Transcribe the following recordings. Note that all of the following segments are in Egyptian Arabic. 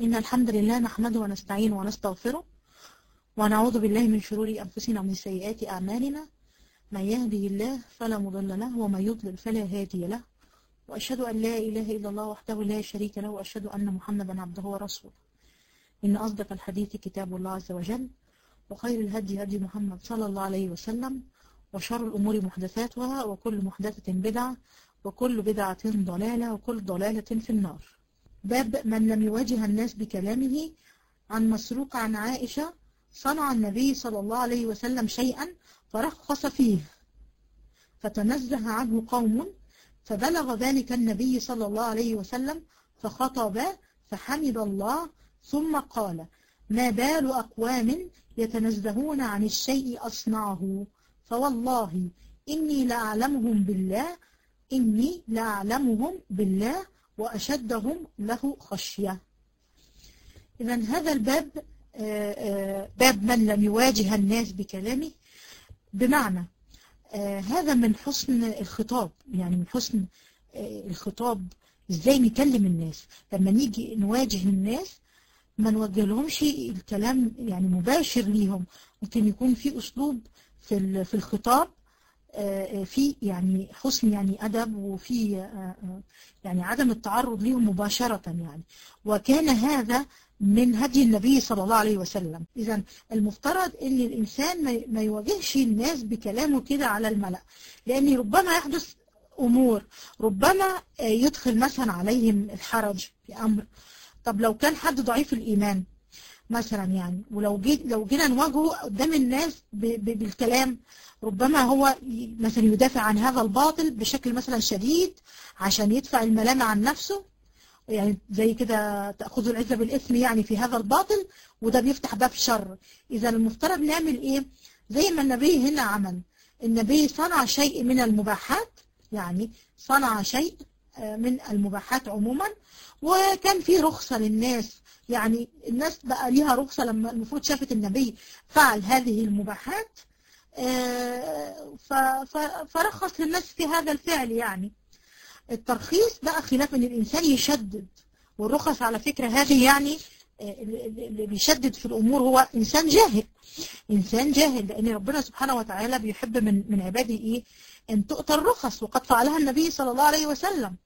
إن الحمد لله نحمده ونستعينه ونستغفره ونعوذ بالله من شرور أنفسنا ومن سيئات أعمالنا من يهده الله فلا مضل له ومن يضلل فلا هادي له وأشهد أن لا إله إلا الله وحده لا شريك له وأشهد أن محمدا عبده ورسوله إن أصدق الحديث كتاب الله عز وجل وخير الهدي هدي محمد صلى الله عليه وسلم وشر الأمور محدثاتها وكل محدثة بدعة وكل بدعة ضلالة وكل ضلالة في النار باب من لم يواجه الناس بكلامه عن مسروق عن عائشة صنع النبي صلى الله عليه وسلم شيئا فرخص فيه فتنزه عنه قوم فبلغ ذلك النبي صلى الله عليه وسلم فخطب فحمد الله ثم قال ما بال أقوام يتنزهون عن الشيء أصنعه فوالله إني لأعلمهم بالله إني لأعلمهم بالله وأشدهم له خشية إذا هذا الباب باب من لم يواجه الناس بكلامه بمعنى هذا من حسن الخطاب يعني من حسن الخطاب ازاي نكلم الناس لما نيجي نواجه الناس ما نوجه لهمش الكلام يعني مباشر ليهم ممكن يكون في اسلوب في في الخطاب في يعني حسن يعني أدب وفي يعني عدم التعرض لهم مباشرة يعني وكان هذا من هدي النبي صلى الله عليه وسلم إذا المفترض أن الإنسان ما يواجهش الناس بكلامه كده على الملأ لأن ربما يحدث أمور ربما يدخل مثلا عليهم الحرج في أمر طب لو كان حد ضعيف الإيمان مثلا يعني ولو جيت لو جينا نواجهه قدام الناس بالكلام ربما هو مثلا يدافع عن هذا الباطل بشكل مثلا شديد عشان يدفع الملامة عن نفسه يعني زي كده تأخذ العزة بالإثم يعني في هذا الباطل وده بيفتح باب شر إذا المفترض نعمل إيه زي ما النبي هنا عمل النبي صنع شيء من المباحات يعني صنع شيء من المباحات عموما وكان في رخصة للناس يعني الناس بقى ليها رخصة لما المفروض شافت النبي فعل هذه المباحات فرخص للناس في هذا الفعل يعني الترخيص بقى خلاف ان الانسان يشدد والرخص على فكرة هذه يعني اللي بيشدد في الامور هو انسان جاهل انسان جاهل لان ربنا سبحانه وتعالى بيحب من من عباده ايه ان تؤتى الرخص وقد فعلها النبي صلى الله عليه وسلم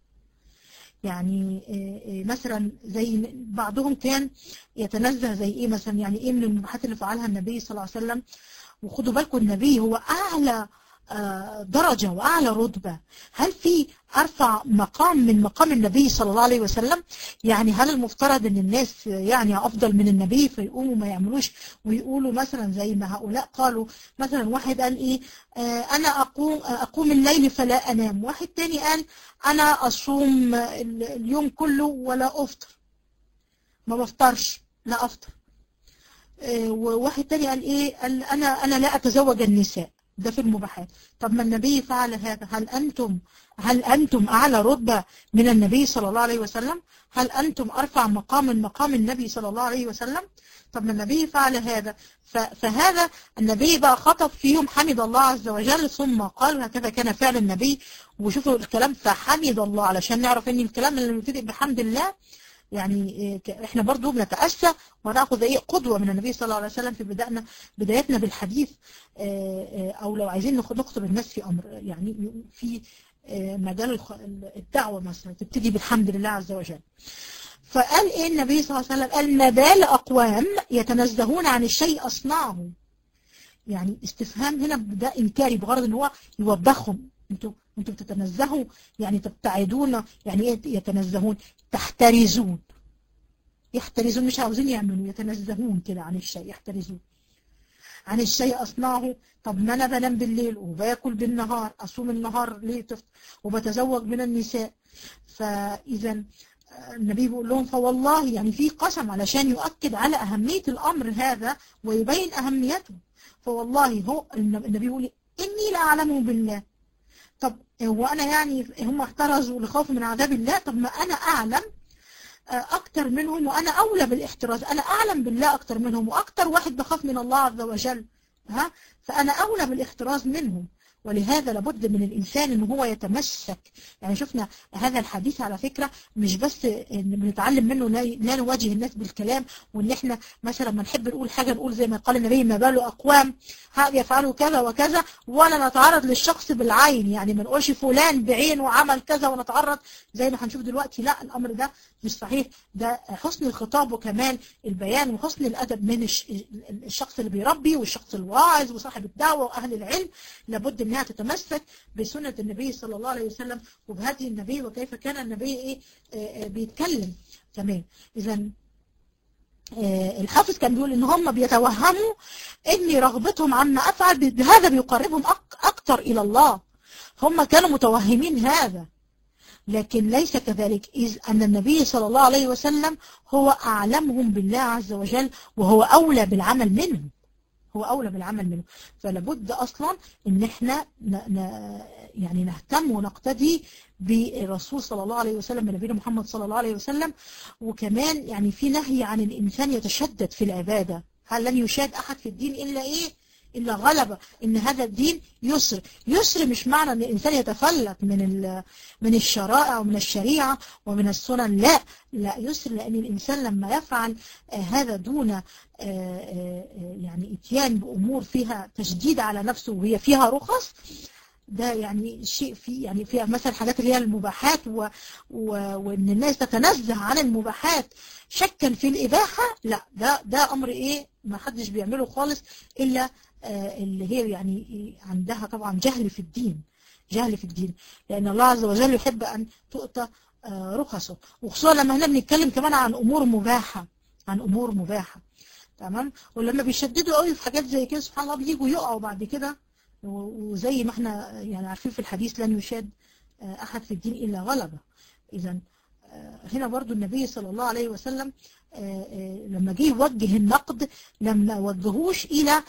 يعني مثلا زي بعضهم كان يتنزه زي ايه مثلا يعني ايه من المباحات اللي فعلها النبي صلى الله عليه وسلم وخدوا بالكم النبي هو اعلى درجة واعلى رتبة هل في ارفع مقام من مقام النبي صلى الله عليه وسلم يعني هل المفترض ان الناس يعني افضل من النبي فيقوموا ما يعملوش ويقولوا مثلا زي ما هؤلاء قالوا مثلا واحد قال ايه آه انا اقوم اقوم الليل فلا انام واحد تاني قال انا اصوم اليوم كله ولا افطر ما بفطرش لا افطر آه وواحد تاني قال ايه قال انا انا لا اتزوج النساء ده في المباحات طب ما النبي فعل هذا هل أنتم هل أنتم أعلى رتبة من النبي صلى الله عليه وسلم هل أنتم أرفع مقام من مقام النبي صلى الله عليه وسلم طب ما النبي فعل هذا فهذا النبي بقى خطب فيهم حمد الله عز وجل ثم قال هكذا كان فعل النبي وشوفوا الكلام فحمد الله علشان نعرف ان الكلام اللي بيبتدئ بحمد الله يعني احنا برضو بنتأسى وناخذ ايه قدوة من النبي صلى الله عليه وسلم في بدايتنا بدايتنا بالحديث او لو عايزين نخطب الناس في امر يعني في مجال الدعوة مثلا تبتدي بالحمد لله عز وجل فقال ايه النبي صلى الله عليه وسلم قال ما بال اقوام يتنزهون عن الشيء اصنعه يعني استفهام هنا ده انكاري بغرض ان هو يوبخهم انتوا انتوا بتتنزهوا يعني تبتعدون يعني ايه يتنزهون تحترزون يحترزون مش عاوزين يعملوا يتنزهون كده عن الشيء يحترزون عن الشيء أصنعه طب ما أنا بنام بالليل وباكل بالنهار أصوم النهار ليه تفت وبتزوج من النساء فإذا النبي بيقول لهم فوالله يعني في قسم علشان يؤكد على أهمية الأمر هذا ويبين أهميته فوالله هو النبي بيقول إني لأعلمه بالله طب هو أنا يعني هم احترزوا لخوف من عذاب الله طب ما أنا أعلم أكتر منهم وأنا أولى بالاحتراز أنا أعلم بالله أكتر منهم وأكتر واحد بخاف من الله عز وجل ها فأنا أولى بالاحتراز منهم ولهذا لابد من الإنسان ان هو يتمسك يعني شفنا هذا الحديث على فكرة مش بس ان بنتعلم منه لا نواجه الناس بالكلام وان احنا مثلا ما نحب نقول حاجة نقول زي ما قال النبي ما باله أقوام يفعلوا كذا وكذا ولا نتعرض للشخص بالعين يعني ما نقولش فلان بعينه عمل كذا ونتعرض زي ما هنشوف دلوقتي لا الأمر ده مش صحيح ده حسن الخطاب وكمال البيان وحسن الأدب من الشخص اللي بيربي والشخص الواعظ وصاحب الدعوة وأهل العلم لابد انها تتمسك بسنة النبي صلى الله عليه وسلم وبهدي النبي وكيف كان النبي ايه بيتكلم تمام اذا الحافظ كان بيقول ان هم بيتوهموا ان رغبتهم عما افعل بهذا بيقربهم اكتر الى الله هم كانوا متوهمين هذا لكن ليس كذلك إذ أن النبي صلى الله عليه وسلم هو أعلمهم بالله عز وجل وهو أولى بالعمل منهم هو أولى بالعمل منه فلابد أصلا إن احنا ن ن يعني نهتم ونقتدي بالرسول صلى الله عليه وسلم بنبينا محمد صلى الله عليه وسلم وكمان يعني في نهي عن الإنسان يتشدد في العبادة هل لن يشاد أحد في الدين إلا إيه إلا غلبة إن هذا الدين يسر يسر مش معنى أن الإنسان يتفلت من من الشرائع ومن الشريعة ومن السنن لا لا يسر لأن الإنسان لما يفعل هذا دون يعني اتيان بأمور فيها تشديد على نفسه وهي فيها رخص ده يعني شيء في يعني فيها مثلا حاجات اللي هي المباحات و... و... وان الناس تتنزه عن المباحات شكا في الإباحة لا ده ده أمر إيه ما حدش بيعمله خالص إلا اللي هي يعني عندها طبعا جهل في الدين جهل في الدين لأن الله عز وجل يحب أن تؤتى رخصه وخصوصا لما هنا بنتكلم كمان عن أمور مباحة عن أمور مباحة تمام ولما بيشددوا قوي في حاجات زي كده سبحان الله بيجوا يقعوا بعد كده وزي ما احنا يعني عارفين في الحديث لن يشاد أحد في الدين إلا غلبه إذا هنا برضو النبي صلى الله عليه وسلم لما جه يوجه النقد لما وجهوش إلى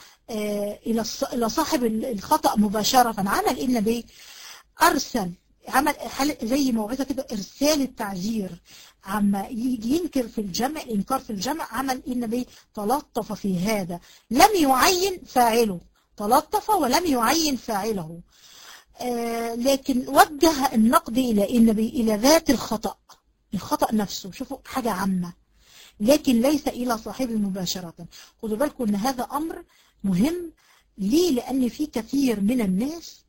إلى صاحب الخطأ مباشرة عمل إيه النبي أرسل عمل زي موعظة كده إرسال التعذير عما يجي ينكر في الجمع الإنكار في الجمع عمل إيه النبي تلطف في هذا لم يعين فاعله تلطف ولم يعين فاعله آه لكن وجه النقد إلى النبي إلى ذات الخطأ الخطأ نفسه شوفوا حاجة عامة لكن ليس إلى صاحبه مباشرة خدوا بالكم أن هذا أمر مهم ليه لأن في كثير من الناس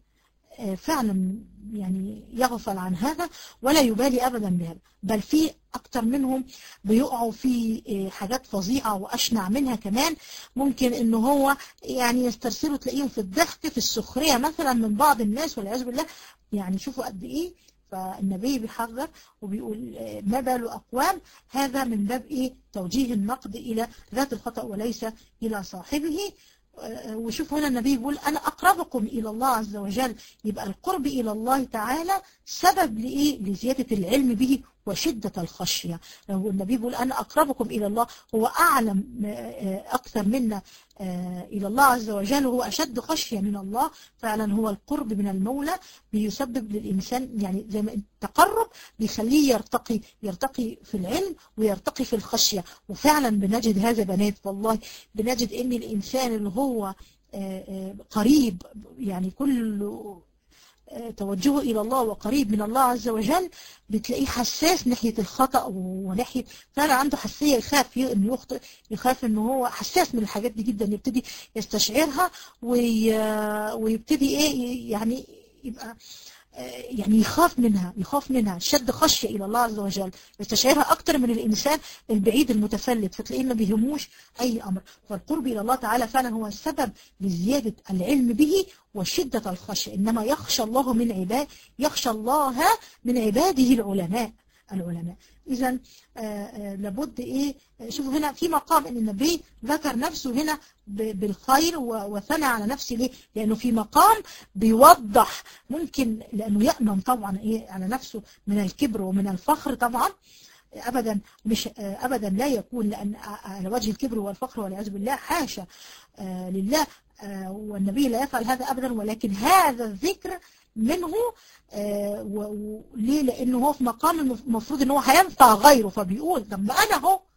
فعلا يعني يغفل عن هذا ولا يبالي أبدا بهذا بل في أكتر منهم بيقعوا في حاجات فظيعة وأشنع منها كمان ممكن إنه هو يعني يسترسلوا تلاقيهم في الضحك في السخرية مثلا من بعض الناس والعياذ بالله يعني شوفوا قد إيه فالنبي بيحذر وبيقول ما بال أقوام هذا من باب إيه توجيه النقد إلى ذات الخطأ وليس إلى صاحبه وشوف هنا النبي يقول أنا أقربكم إلى الله عز وجل يبقى القرب إلى الله تعالى سبب لإيه لزيادة العلم به وشدة الخشية لو النبي بيقول أنا أقربكم إلى الله هو أعلم أكثر منا إلى الله عز وجل هو أشد خشية من الله فعلا هو القرب من المولى بيسبب للإنسان يعني زي ما التقرب بيخليه يرتقي يرتقي في العلم ويرتقي في الخشية وفعلا بنجد هذا بنات والله بنجد إن الإنسان اللي هو قريب يعني كل توجهه إلى الله وقريب من الله عز وجل بتلاقيه حساس ناحية الخطأ وناحية فعلا عنده حساسية يخاف انه يخطئ يخاف انه هو حساس من الحاجات دي جدا يبتدي يستشعرها ويبتدي ايه يعني يبقى يعني يخاف منها يخاف منها شد خشية إلى الله عز وجل يستشعرها أكتر من الإنسان البعيد المتفلت فتلاقيه ما بيهموش أي أمر فالقرب إلى الله تعالى فعلا هو السبب لزيادة العلم به وشدة الخشية إنما يخشى الله من عباد يخشى الله من عباده العلماء العلماء إذا لابد إيه شوفوا هنا في مقام إن النبي ذكر نفسه هنا بالخير وثنى على نفسه ليه لأنه في مقام بيوضح ممكن لأنه يأمن طبعا إيه على نفسه من الكبر ومن الفخر طبعا أبدا مش أبدا لا يكون لأن على وجه الكبر والفخر والعياذ بالله حاشا لله والنبي لا يفعل هذا أبدا ولكن هذا الذكر منه ليه لأنه هو في مقام المفروض أنه هينفع غيره فبيقول طب ما أنا هو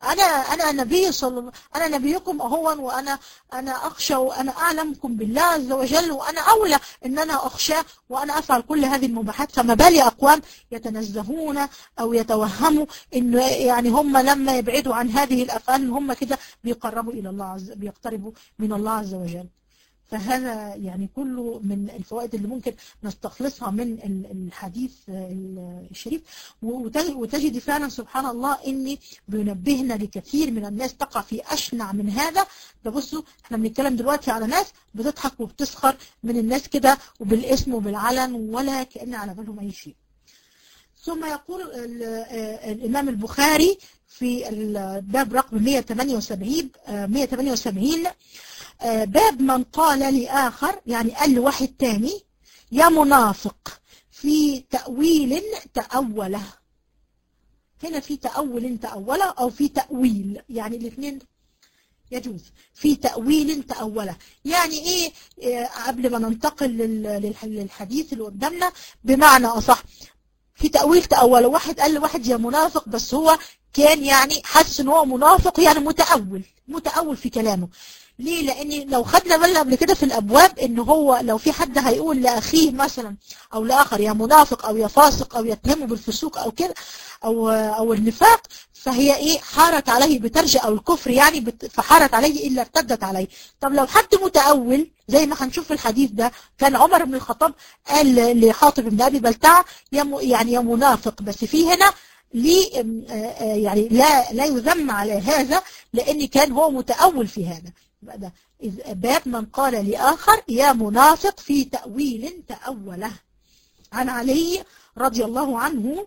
أنا أنا نبي صلى الله أنا نبيكم أهو وأنا أنا أخشى وأنا أعلمكم بالله عز وجل وأنا أولى إن أنا أخشى وأنا أفعل كل هذه المباحات فما بالي أقوام يتنزهون أو يتوهموا إنه يعني هم لما يبعدوا عن هذه الأفعال هم كده بيقربوا إلى الله عز بيقتربوا من الله عز وجل فهذا يعني كله من الفوائد اللي ممكن نستخلصها من الحديث الشريف وتجد فعلا سبحان الله ان بينبهنا لكثير من الناس تقع في اشنع من هذا ده بصوا احنا بنتكلم دلوقتي على ناس بتضحك وبتسخر من الناس كده وبالاسم وبالعلن ولا كأن على بالهم اي شيء ثم يقول الامام البخاري في الباب رقم 178 178 باب من قال لآخر يعني قال لواحد تاني يا منافق في تأويل تأوله هنا في تأول تأوله أو في تأويل يعني الاثنين يجوز في تأويل تأوله يعني إيه قبل ما ننتقل للحديث اللي قدامنا بمعنى أصح في تأويل تأوله واحد قال لواحد يا منافق بس هو كان يعني حس ان هو منافق يعني متأول متأول في كلامه ليه لان لو خدنا بالنا قبل كده في الابواب ان هو لو في حد هيقول لاخيه مثلا او لاخر يا منافق او يا فاسق او يتهمه بالفسوق او كده او او النفاق فهي ايه حارت عليه بترجع او الكفر يعني فحارت عليه الا ارتدت عليه طب لو حد متأول زي ما هنشوف في الحديث ده كان عمر بن الخطاب قال لحاطب بن ابي بلتعه يعني يا منافق بس في هنا ليه يعني لا لا يذم على هذا لان كان هو متأول في هذا ده باب من قال لآخر يا منافق في تأويل تأوله عن علي رضي الله عنه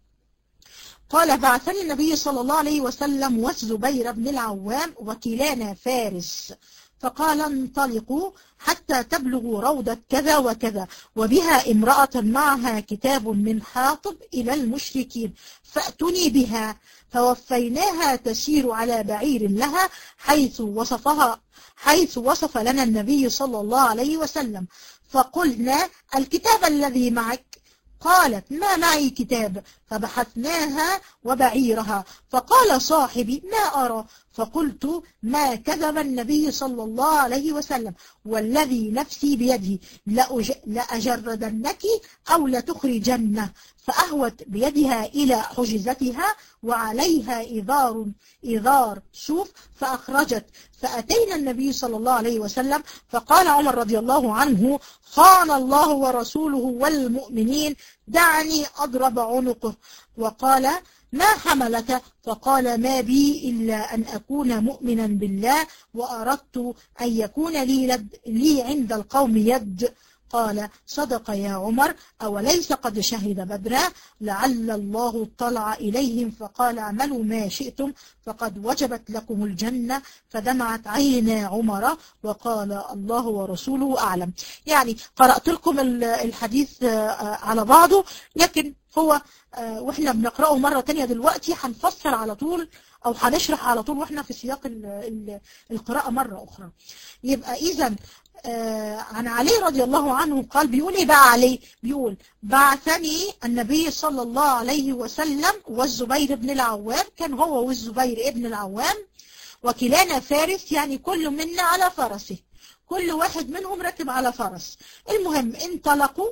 قال بعثني النبي صلى الله عليه وسلم والزبير بن العوام وكلانا فارس فقال انطلقوا حتى تبلغوا روضة كذا وكذا وبها امرأة معها كتاب من حاطب إلى المشركين فأتني بها فوفيناها تسير على بعير لها حيث وصفها حيث وصف لنا النبي صلى الله عليه وسلم فقلنا الكتاب الذي معك قالت ما معي كتاب فبحثناها وبعيرها فقال صاحبي ما أرى فقلت ما كذب النبي صلى الله عليه وسلم والذي نفسي بيده لأجردنك أو لتخرجنه فأهوت بيدها إلى حجزتها وعليها إذار إذار شوف فأخرجت فأتينا النبي صلى الله عليه وسلم فقال عمر رضي الله عنه خان الله ورسوله والمؤمنين دعني أضرب عنقه وقال ما حملك فقال ما بي إلا أن أكون مؤمنا بالله وأردت أن يكون لي, لد لي عند القوم يد قال صدق يا عمر أوليس قد شهد بدرا لعل الله اطلع إليهم فقال اعملوا ما شئتم فقد وجبت لكم الجنة فدمعت عينا عمر وقال الله ورسوله أعلم يعني قرأت لكم الحديث على بعضه لكن هو واحنا بنقرأه مرة تانية دلوقتي هنفسر على طول او هنشرح على طول واحنا في سياق القراءة مرة اخرى يبقى اذا عن علي رضي الله عنه قال بيقول ايه بقى علي بيقول بعثني النبي صلى الله عليه وسلم والزبير بن العوام كان هو والزبير ابن العوام وكلانا فارس يعني كل منا على فرسه كل واحد منهم ركب على فرس المهم انطلقوا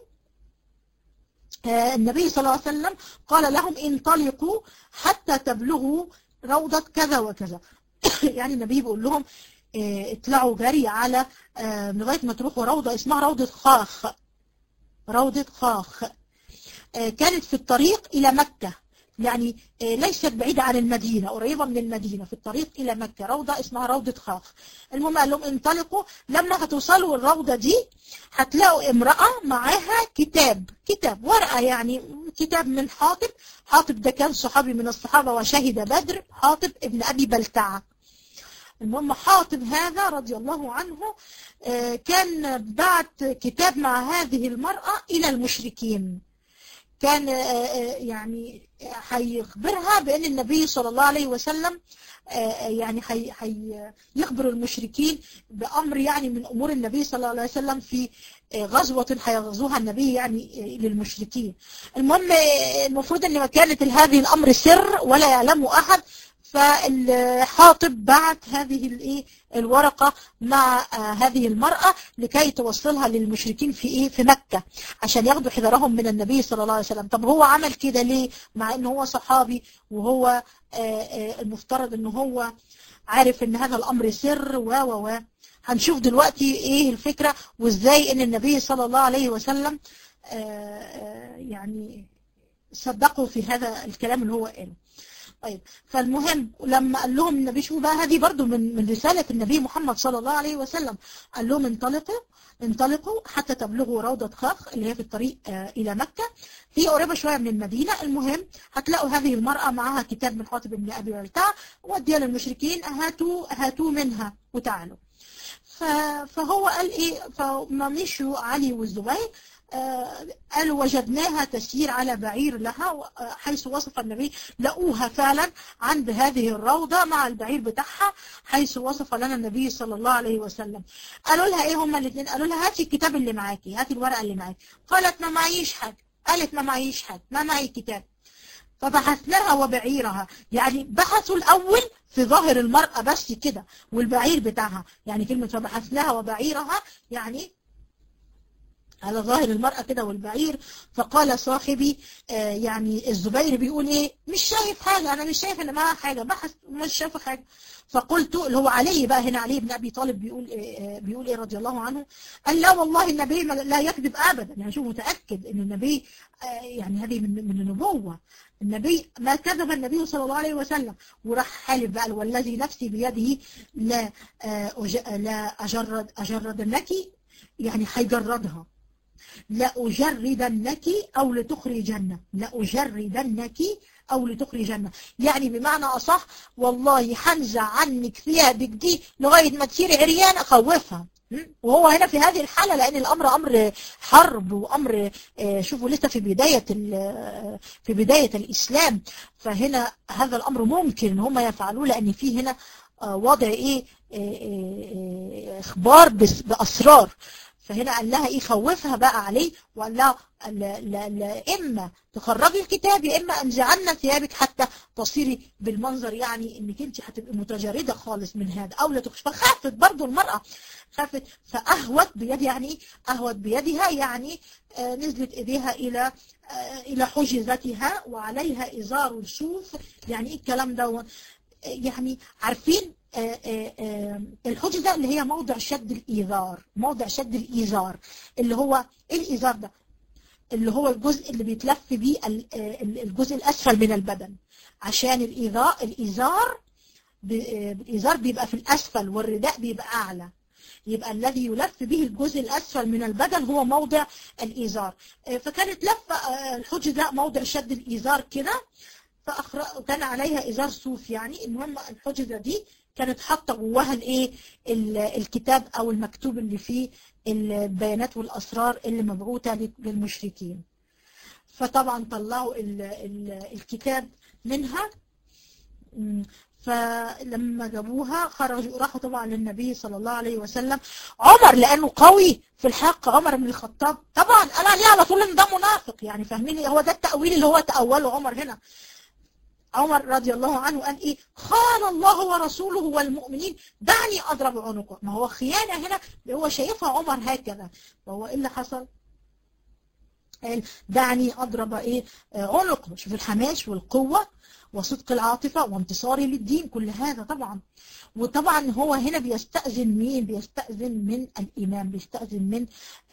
النبي صلى الله عليه وسلم قال لهم انطلقوا حتى تبلغوا روضة كذا وكذا يعني النبي بيقول لهم اطلعوا جري على لغاية ما تروحوا روضة اسمها روضة خاخ روضة خاخ كانت في الطريق إلى مكة يعني ليست بعيدة عن المدينة قريبة من المدينة في الطريق إلى مكة روضة اسمها روضة خاخ المهم قال لهم انطلقوا لما هتوصلوا الروضة دي هتلاقوا امرأة معاها كتاب كتاب ورقة يعني كتاب من حاطب حاطب ده كان صحابي من الصحابة وشهد بدر حاطب ابن أبي بلتعة المهم حاطب هذا رضي الله عنه كان بعت كتاب مع هذه المرأة إلى المشركين كان يعني هيخبرها بأن النبي صلى الله عليه وسلم يعني هيخبر المشركين بأمر يعني من أمور النبي صلى الله عليه وسلم في غزوة هيغزوها النبي يعني للمشركين المهم المفروض أن ما كانت هذه الأمر سر ولا يعلمه أحد فالحاطب بعت هذه الايه الورقة مع آه هذه المرأة لكي توصلها للمشركين في ايه في مكة عشان ياخدوا حذرهم من النبي صلى الله عليه وسلم طب هو عمل كده ليه مع ان هو صحابي وهو آه آه المفترض ان هو عارف ان هذا الامر سر و و و هنشوف دلوقتي ايه الفكرة وازاي ان النبي صلى الله عليه وسلم يعني صدقوا في هذا الكلام اللي هو قاله طيب فالمهم لما قال لهم النبي شو بقى هذه برضو من من رسالة النبي محمد صلى الله عليه وسلم قال لهم انطلقوا انطلقوا حتى تبلغوا روضة خاخ اللي هي في الطريق إلى مكة هي قريبة شوية من المدينة المهم هتلاقوا هذه المرأة معها كتاب من حاطب بن أبي بلتع وديها للمشركين هاتوا هاتوا منها وتعالوا فهو قال ايه فما مشوا علي والزبير آه قالوا وجدناها تسير على بعير لها حيث وصف النبي لقوها فعلا عند هذه الروضة مع البعير بتاعها حيث وصف لنا النبي صلى الله عليه وسلم قالوا لها ايه هما الاثنين قالوا لها هاتي الكتاب اللي معاكي هاتي الورقة اللي معاكي قالت ما معيش حاجة قالت ما معيش حاجة ما معي كتاب فبحثناها وبعيرها يعني بحثوا الأول في ظاهر المرأة بس كده والبعير بتاعها يعني كلمة فبحثناها وبعيرها يعني على ظاهر المرأة كده والبعير فقال صاحبي آه يعني الزبير بيقول ايه مش شايف حاجة انا مش شايف ان معاها حاجة بحث مش شايف حاجة فقلت اللي هو علي بقى هنا علي بن ابي طالب بيقول إيه بيقول ايه رضي الله عنه قال لا والله النبي لا يكذب ابدا يعني شو متاكد ان النبي آه يعني هذه من من النبوه النبي ما كذب النبي صلى الله عليه وسلم وراح حالف بقى والذي نفسي بيده لا آه لا اجرد اجردنك يعني هيجردها لأجردنك أو لتخرجن لأجردنك أو لتخرجن يعني بمعنى أصح والله هنزع عنك ثيابك دي لغاية ما تصيري عريان أخوفها وهو هنا في هذه الحالة لأن الأمر أمر حرب وأمر شوفوا لسه في بداية في بداية الإسلام فهنا هذا الأمر ممكن ان هم يفعلوه لأن في هنا وضع إيه إخبار بأسرار فهنا قال لها ايه خوفها بقى عليه وقال لها لا لا لا اما تخرجي الكتاب يا اما انزعنا ثيابك حتى تصيري بالمنظر يعني انك انت هتبقي متجرده خالص من هذا او لا تخش فخافت برضو المراه خافت فاهوت بيد يعني اهوت بيدها يعني آه نزلت ايديها الى آه الى حجزتها وعليها ازار صوف يعني ايه الكلام ده يعني عارفين آآ آآ الحجزة اللي هي موضع شد الإيذار موضع شد الإيذار اللي هو إيه الإيذار ده اللي هو الجزء اللي بيتلف بيه الجزء الأسفل من البدن عشان الإيذار الإيذار الإيذار بيبقى في الأسفل والرداء بيبقى أعلى يبقى الذي يلف به الجزء الأسفل من البدن هو موضع الإيذار فكانت لفة الحجزة موضع شد الإيذار كده وكان عليها إزار صوف يعني المهم الحجزة دي كانت حاطة جواها الايه الكتاب او المكتوب اللي فيه البيانات والاسرار اللي مبعوثة للمشركين فطبعا طلعوا ال ال الكتاب منها فلما جابوها خرجوا راحوا طبعا للنبي صلى الله عليه وسلم عمر لانه قوي في الحق عمر بن الخطاب طبعا قال عليه على طول ان ده منافق يعني فاهمين هو ده التاويل اللي هو تاوله عمر هنا عمر رضي الله عنه قال ايه خان الله ورسوله والمؤمنين دعني اضرب عنقه ما هو خيانة هنا هو شايفها عمر هكذا وهو ايه اللي حصل قال دعني اضرب ايه عنقه شوف الحماس والقوة وصدق العاطفة وانتصاري للدين كل هذا طبعا وطبعا هو هنا بيستأذن مين بيستأذن من الإمام بيستأذن من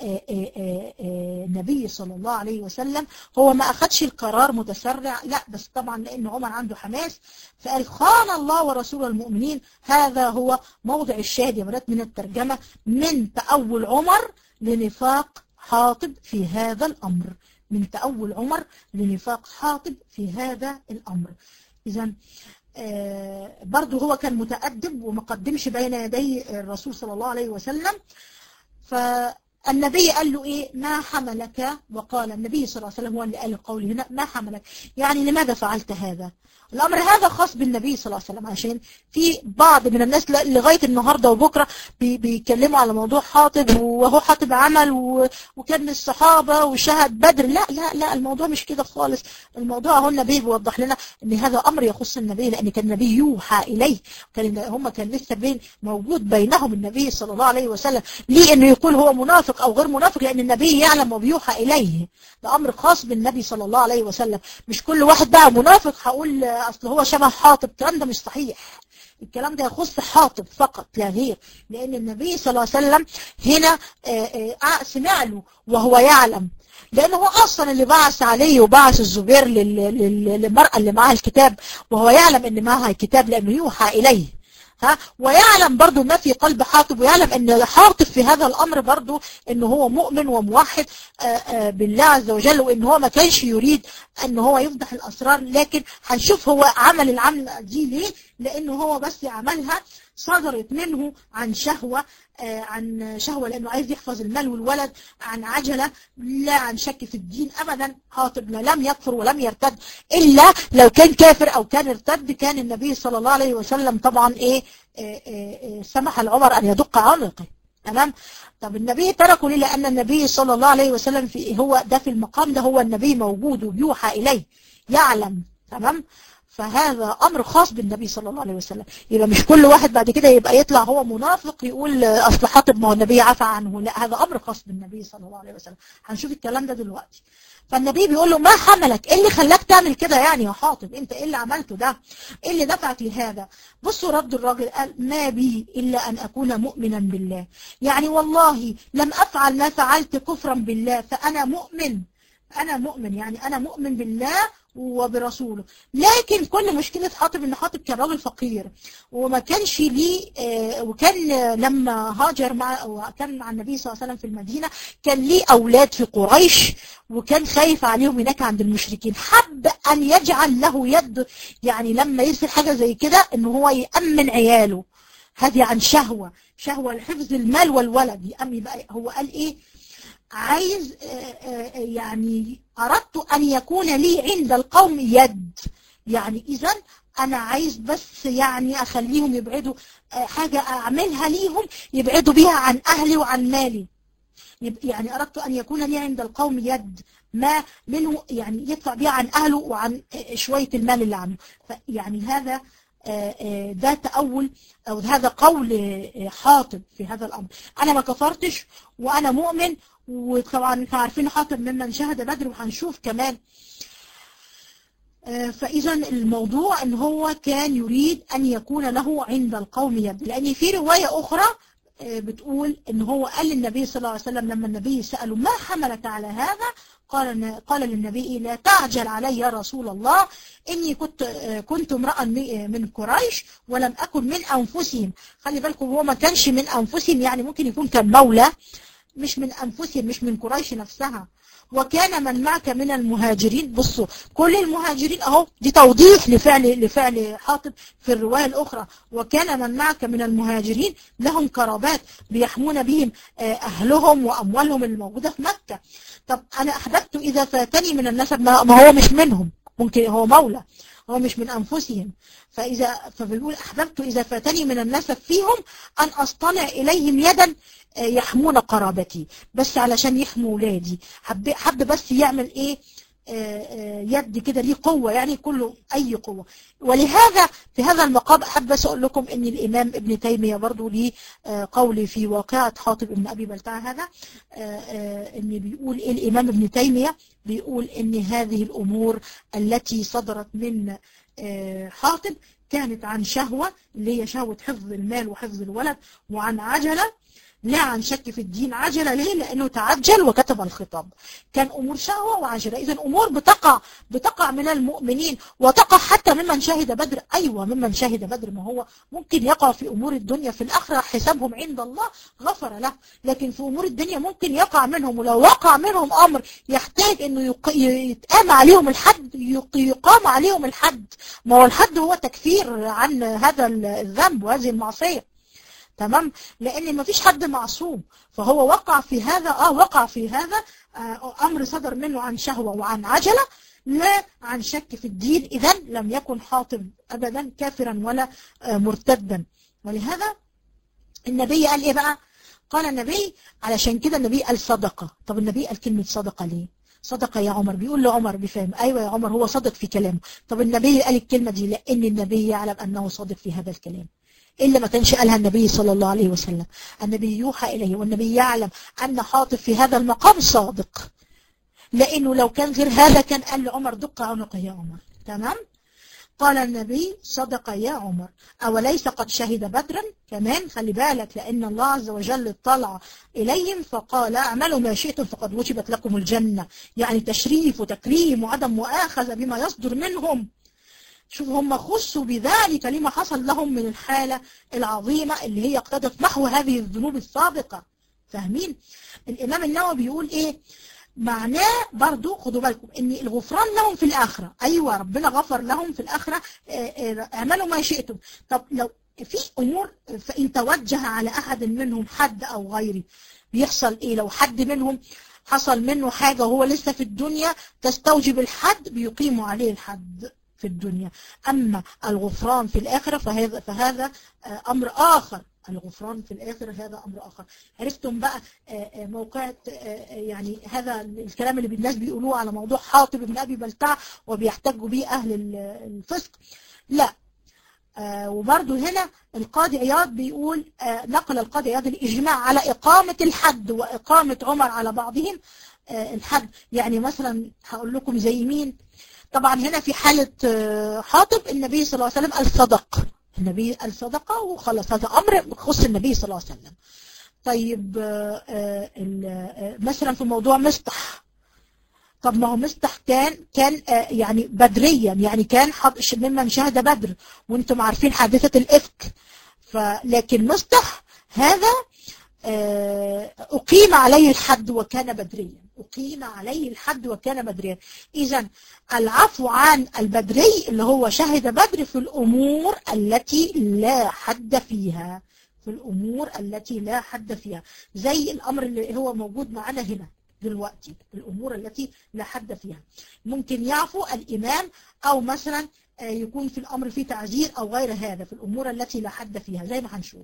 النبي صلى الله عليه وسلم هو ما أخدش القرار متسرع لا بس طبعا لأن عمر عنده حماس فقال خان الله ورسول المؤمنين هذا هو موضع الشاهد يا مرات من الترجمة من تأول عمر لنفاق حاطب في هذا الأمر من تأول عمر لنفاق حاطب في هذا الأمر إذا آه برضه هو كان متأدب وما قدمش بين يدي الرسول صلى الله عليه وسلم فالنبي قال له إيه ما حملك وقال النبي صلى الله عليه وسلم هو اللي قال القول هنا ما حملك يعني لماذا فعلت هذا الأمر هذا خاص بالنبي صلى الله عليه وسلم عشان في بعض من الناس لغاية النهاردة وبكرة بي بيتكلموا على موضوع حاطب وهو حاطب عمل وكان من الصحابة وشهد بدر لا لا لا الموضوع مش كده خالص الموضوع هو النبي بيوضح لنا ان هذا أمر يخص النبي لأن كان النبي يوحى إليه كان هم كان لسه بين موجود بينهم النبي صلى الله عليه وسلم ليه انه يقول هو منافق أو غير منافق لأن النبي يعلم وبيوحى إليه ده أمر خاص بالنبي صلى الله عليه وسلم مش كل واحد بقى منافق هقول أصل هو شبه حاطب الكلام ده مش صحيح الكلام ده يخص حاطب فقط لا غير لأن النبي صلى الله عليه وسلم هنا سمع له وهو يعلم لأنه هو أصلا اللي بعث عليه وبعث الزبير للمرأة اللي معها الكتاب وهو يعلم أن معها الكتاب لأنه يوحى إليه ها ويعلم برضو ما في قلب حاطب ويعلم ان حاطب في هذا الامر برضو ان هو مؤمن وموحد بالله عز وجل وان هو ما كانش يريد ان هو يفضح الاسرار لكن هنشوف هو عمل العمل دي ليه لانه هو بس عملها صدرت منه عن شهوة عن شهوة لأنه عايز يحفظ المال والولد عن عجلة لا عن شك في الدين أبدا حاطب لم يكفر ولم يرتد إلا لو كان كافر أو كان ارتد كان النبي صلى الله عليه وسلم طبعا إيه, إيه, إيه سمح لعمر أن يدق عنقه تمام طب النبي تركه ليه لأن النبي صلى الله عليه وسلم في هو ده في المقام ده هو النبي موجود وبيوحى إليه يعلم تمام فهذا أمر خاص بالنبي صلى الله عليه وسلم يبقى مش كل واحد بعد كده يبقى يطلع هو منافق يقول أصل حاطب ما هو النبي عفى عنه لا هذا أمر خاص بالنبي صلى الله عليه وسلم هنشوف الكلام ده دلوقتي فالنبي بيقول له ما حملك ايه اللي خلاك تعمل كده يعني يا حاطب انت ايه اللي عملته ده ايه اللي دفعك لهذا بصوا رد الراجل قال ما بي الا ان اكون مؤمنا بالله يعني والله لم افعل ما فعلت كفرا بالله فانا مؤمن انا مؤمن يعني انا مؤمن بالله وبرسوله لكن كل مشكلة حاطب ان حاطب كان راجل فقير وما كانش ليه آه وكان لما هاجر مع وكان مع النبي صلى الله عليه وسلم في المدينة كان ليه اولاد في قريش وكان خايف عليهم هناك عند المشركين حب ان يجعل له يد يعني لما يرسل حاجة زي كده ان هو يأمن عياله هذه عن شهوة شهوة لحفظ المال والولد يأمن بقى هو قال ايه عايز يعني أردت أن يكون لي عند القوم يد يعني إذا أنا عايز بس يعني أخليهم يبعدوا حاجة أعملها ليهم يبعدوا بيها عن أهلي وعن مالي يعني أردت أن يكون لي عند القوم يد ما منه يعني يدفع بيها عن أهله وعن شوية المال اللي عنه يعني هذا ده تأول أو هذا قول حاطب في هذا الأمر أنا ما كفرتش وأنا مؤمن وطبعا عارفين حاطب ممن شهد بدر وهنشوف كمان فإذا الموضوع أن هو كان يريد أن يكون له عند القوم يد لأن في رواية أخرى بتقول أن هو قال للنبي صلى الله عليه وسلم لما النبي سأله ما حملك على هذا قال قال للنبي لا تعجل علي يا رسول الله إني كنت كنت امرأ من قريش ولم أكن من أنفسهم خلي بالكم هو ما كانش من أنفسهم يعني ممكن يكون كان مولى مش من أنفسهم مش من قريش نفسها وكان من معك من المهاجرين بصوا كل المهاجرين اهو دي توضيح لفعل لفعل حاطب في الرواية الأخرى وكان من معك من المهاجرين لهم قرابات بيحمون بهم أهلهم وأموالهم الموجودة في مكة طب أنا أحببت إذا فاتني من النسب ما هو مش منهم ممكن هو مولى هو مش من أنفسهم فإذا فبيقول أحببت إذا فاتني من النسب فيهم أن أصطنع إليهم يدا يحمون قرابتي بس علشان يحموا ولادي حب, حب بس يعمل إيه يد كده ليه قوة يعني كله أي قوة ولهذا في هذا المقام أحب بس أقول لكم أن الإمام ابن تيمية برضو ليه قولي في واقعة حاطب ابن أبي بلتع هذا أن بيقول إيه الإمام ابن تيمية بيقول أن هذه الأمور التي صدرت من حاطب كانت عن شهوة اللي هي شهوة حفظ المال وحفظ الولد وعن عجلة لا عن شك في الدين عجل ليه لأنه تعجل وكتب الخطاب كان أمور شهوة وعجلة إذا أمور بتقع بتقع من المؤمنين وتقع حتى ممن شهد بدر أيوة ممن شهد بدر ما هو ممكن يقع في أمور الدنيا في الآخرة حسابهم عند الله غفر له لكن في أمور الدنيا ممكن يقع منهم ولو وقع منهم أمر يحتاج أنه يتقام عليهم الحد يقام عليهم الحد ما هو الحد هو تكفير عن هذا الذنب وهذه المعصية تمام لان ما فيش حد معصوم فهو وقع في هذا اه وقع في هذا آه امر صدر منه عن شهوة وعن عجلة لا عن شك في الدين إذا لم يكن حاطب أبدا كافرا ولا مرتدا ولهذا النبي قال إيه بقى قال النبي علشان كده النبي قال صدقة طب النبي قال كلمة صدقة ليه صدق يا عمر بيقول لعمر بفهم أيوة يا عمر هو صدق في كلامه طب النبي قال الكلمة دي لأن النبي يعلم أنه صادق في هذا الكلام إلا ما كانش قالها النبي صلى الله عليه وسلم النبي يوحى إليه والنبي يعلم أن حاطب في هذا المقام صادق لأنه لو كان غير هذا كان قال لعمر دق عنق يا عمر تمام قال النبي صدق يا عمر أوليس قد شهد بدرا كمان خلي بالك لأن الله عز وجل اطلع إليهم فقال اعملوا ما شئتم فقد وجبت لكم الجنة يعني تشريف وتكريم وعدم مؤاخذة بما يصدر منهم شوف هم خصوا بذلك لما حصل لهم من الحالة العظيمة اللي هي اقتضت محو هذه الذنوب السابقة فاهمين الإمام النووي بيقول إيه معناه برضو خدوا بالكم ان الغفران لهم في الآخرة أيوة ربنا غفر لهم في الآخرة اعملوا ما شئتم طب لو في أمور فإن توجه على أحد منهم حد أو غيري بيحصل إيه لو حد منهم حصل منه حاجة وهو لسه في الدنيا تستوجب الحد بيقيموا عليه الحد في الدنيا أما الغفران في الآخرة فهذا, فهذا أمر آخر الغفران في الآخر هذا أمر آخر عرفتم بقى موقع يعني هذا الكلام اللي الناس بيقولوه على موضوع حاطب بن أبي بلتع وبيحتجوا به أهل الفسق لا وبرضه هنا القاضي عياض بيقول نقل القاضي عياض الإجماع على إقامة الحد وإقامة عمر على بعضهم الحد يعني مثلا هقول لكم زي مين طبعا هنا في حالة حاطب النبي صلى الله عليه وسلم قال صدق النبي قال صدقة وخلص هذا أمر يخص النبي صلى الله عليه وسلم طيب مثلا في موضوع مصطح طب ما هو مصطح كان كان يعني بدريا يعني كان ممن شهد بدر وانتم عارفين حادثة الإفك فلكن مصطح هذا أقيم عليه الحد وكان بدريا أقيم عليه الحد وكان بدريا إذا العفو عن البدري اللي هو شهد بدر في الأمور التي لا حد فيها في الأمور التي لا حد فيها زي الأمر اللي هو موجود معنا هنا دلوقتي الأمور التي لا حد فيها ممكن يعفو الإمام أو مثلا يكون في الأمر فيه تعزير أو غير هذا في الأمور التي لا حد فيها زي ما هنشوف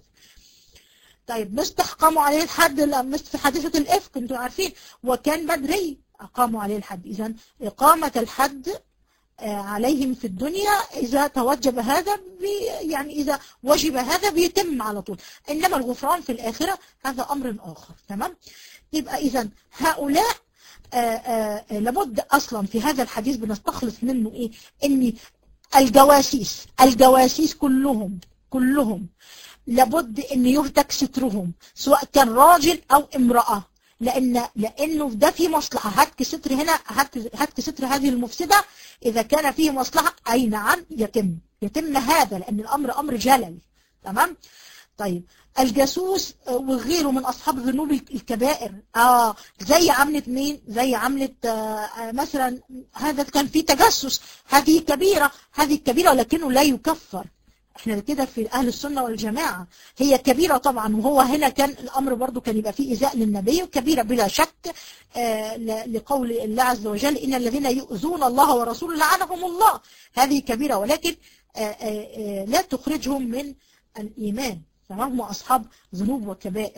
طيب مصطح قاموا عليه الحد في حادثة الإفك انتوا عارفين وكان بدري أقاموا عليه الحد إذا إقامة الحد عليهم في الدنيا إذا توجب هذا بي يعني إذا وجب هذا بيتم على طول إنما الغفران في الآخرة هذا أمر آخر تمام يبقى إذا هؤلاء آآ آآ لابد أصلا في هذا الحديث بنستخلص منه إيه إن الجواسيس الجواسيس كلهم كلهم لابد ان يهتك سترهم سواء كان راجل او امرأة لان لانه ده في مصلحة هتك ستر هنا هتك ستر هذه المفسدة اذا كان فيه مصلحة اي نعم يتم يتم هذا لان الامر امر جلل تمام طيب الجاسوس وغيره من اصحاب ذنوب الكبائر اه زي عملة مين زي عملة آه مثلا هذا كان فيه تجسس هذه كبيرة هذه كبيرة ولكنه لا يكفر احنا كده في اهل السنة والجماعة هي كبيرة طبعا وهو هنا كان الامر برضو كان يبقى فيه ايذاء للنبي وكبيرة بلا شك آه لقول الله عز وجل ان الذين يؤذون الله ورسوله لعنهم الله هذه كبيرة ولكن آه آه لا تخرجهم من الايمان فهم اصحاب ذنوب وكبائر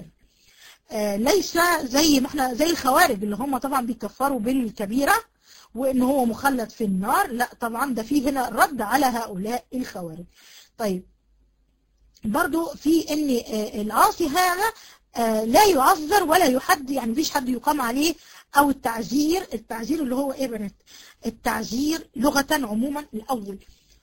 ليس زي ما احنا زي الخوارج اللي هم طبعا بيكفروا بالكبيرة وان هو مخلد في النار لا طبعا ده فيه هنا رد على هؤلاء الخوارج طيب برضو في ان العاصي هذا لا يعذر ولا يحد يعني مفيش حد يقام عليه او التعزير التعزير اللي هو ايه بنات التعزير لغة عموما الاول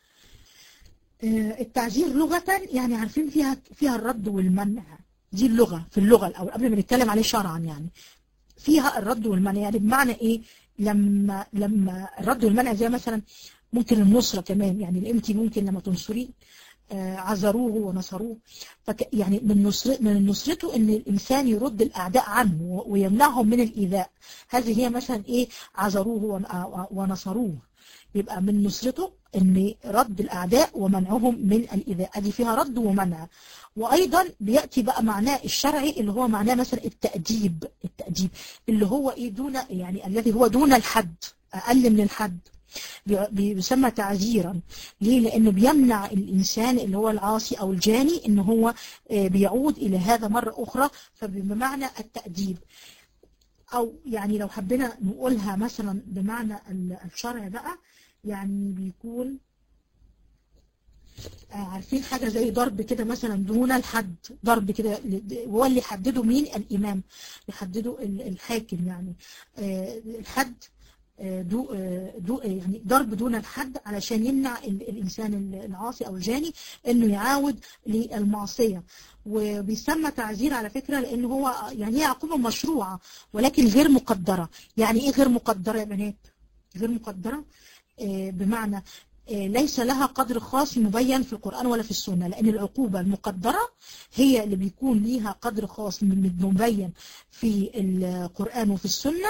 التعزير لغة يعني عارفين فيها فيها الرد والمنع دي اللغة في اللغة الاول قبل ما نتكلم عليه شرعا يعني فيها الرد والمنع يعني بمعنى ايه لما لما الرد والمنع زي مثلا ممكن النصرة كمان يعني انت ممكن لما تنصريه عذروه ونصروه فك يعني من نصر من نصرته ان الانسان يرد الاعداء عنه ويمنعهم من الايذاء هذه هي مثلا ايه عذروه ونصروه يبقى من نصرته ان رد الاعداء ومنعهم من الايذاء ادي فيها رد ومنع وايضا بياتي بقى معناه الشرعي اللي هو معناه مثلا التاديب التاديب اللي هو ايه دون يعني الذي هو دون الحد اقل من الحد بيسمى تعذيرا ليه لانه بيمنع الانسان اللي هو العاصي او الجاني ان هو بيعود الى هذا مرة اخرى فبمعنى التأديب او يعني لو حبينا نقولها مثلا بمعنى الشرع بقى يعني بيكون عارفين حاجة زي ضرب كده مثلا دون الحد ضرب كده هو اللي يحدده مين الإمام يحدده الحاكم يعني الحد دو دو يعني ضرب دون الحد علشان يمنع الإنسان العاصي أو الجاني إنه يعاود للمعصية وبيسمى تعزير على فكرة لأنه هو يعني هي عقوبة مشروعة ولكن غير مقدرة يعني إيه غير مقدرة يا بنات غير مقدرة بمعنى ليس لها قدر خاص مبين في القرآن ولا في السنة لأن العقوبة المقدرة هي اللي بيكون ليها قدر خاص مبين في القرآن وفي السنة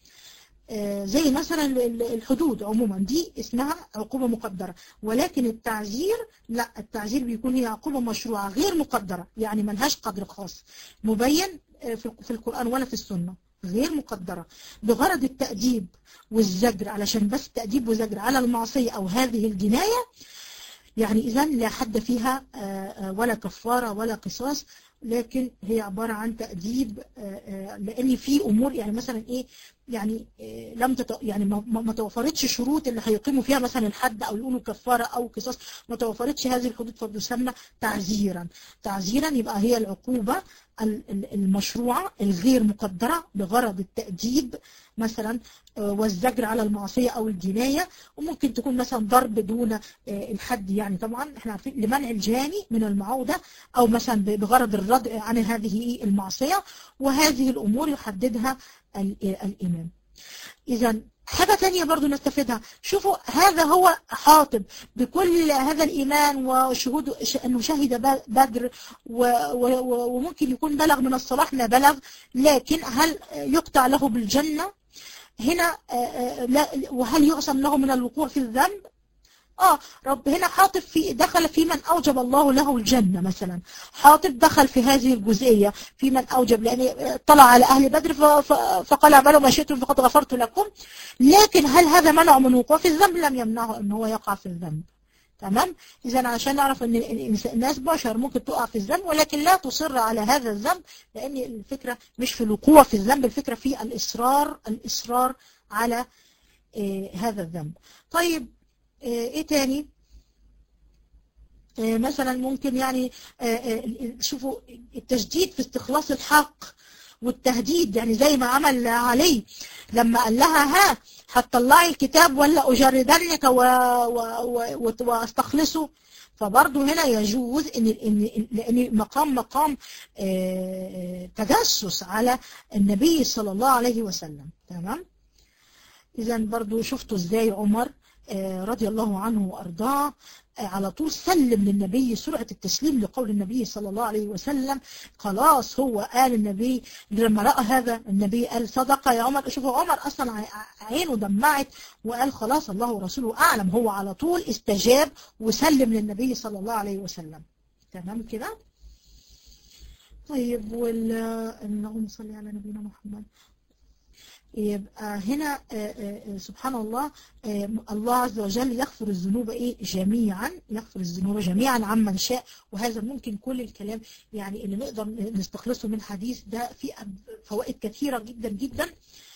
زي مثلا الحدود عموما دي اسمها عقوبة مقدرة ولكن التعزير لا التعزير بيكون هي عقوبة مشروعة غير مقدرة يعني ملهاش قدر خاص مبين في القرآن ولا في السنة غير مقدرة بغرض التأديب والزجر علشان بس تأديب وزجر على المعصية أو هذه الجناية يعني إذا لا حد فيها ولا كفارة ولا قصاص لكن هي عبارة عن تأديب لأن في أمور يعني مثلا إيه يعني لم تت... يعني ما, ما توفرتش شروط اللي هيقيموا فيها مثلا الحد أو يقولوا كفارة أو قصاص ما توفرتش هذه الحدود فتسمى تعزيرا تعزيرا يبقى هي العقوبة المشروعة الغير مقدرة بغرض التأديب مثلا والزجر على المعصية أو الجناية وممكن تكون مثلا ضرب دون الحد يعني طبعا احنا عارفين لمنع الجاني من المعودة أو مثلا بغرض الردع عن هذه المعصية وهذه الأمور يحددها الإمام إذا حاجة تانية برضو نستفيدها شوفوا هذا هو حاطب بكل هذا الإيمان وشهود أنه شهد بدر وممكن يكون بلغ من الصلاح ما بلغ لكن هل يقطع له بالجنة هنا وهل يعصم له من الوقوع في الذنب اه رب هنا حاطب في دخل في من اوجب الله له الجنة مثلا حاطب دخل في هذه الجزئية في من اوجب لان طلع على اهل بدر فقال اعملوا ما شئتم فقد غفرت لكم لكن هل هذا منع من وقوع في الذنب لم يمنعه ان هو يقع في الذنب تمام اذا عشان نعرف ان الناس بشر ممكن تقع في الذنب ولكن لا تصر على هذا الذنب لان الفكرة مش في الوقوع في الذنب الفكرة في الاصرار الاصرار على إيه هذا الذنب طيب ايه تاني إيه مثلا ممكن يعني شوفوا التشديد في استخلاص الحق والتهديد يعني زي ما عمل علي لما قال لها ها هتطلعي الكتاب ولا اجردنك واستخلصه فبرضه هنا يجوز ان ان لان مقام مقام تجسس على النبي صلى الله عليه وسلم تمام اذا برضه شفتوا ازاي عمر رضي الله عنه وأرضاه على طول سلم للنبي سرعة التسليم لقول النبي صلى الله عليه وسلم خلاص هو قال النبي لما رأى هذا النبي قال صدق يا عمر شوفوا عمر أصلا عينه دمعت وقال خلاص الله ورسوله أعلم هو على طول استجاب وسلم للنبي صلى الله عليه وسلم تمام كده طيب وال اللهم صل على نبينا محمد يبقى هنا سبحان الله الله عز وجل يغفر الذنوب ايه جميعا يغفر الذنوب جميعا عمن شاء وهذا ممكن كل الكلام يعني اللي نقدر نستخلصه من حديث ده فيه فوائد كثيرة جدا جدا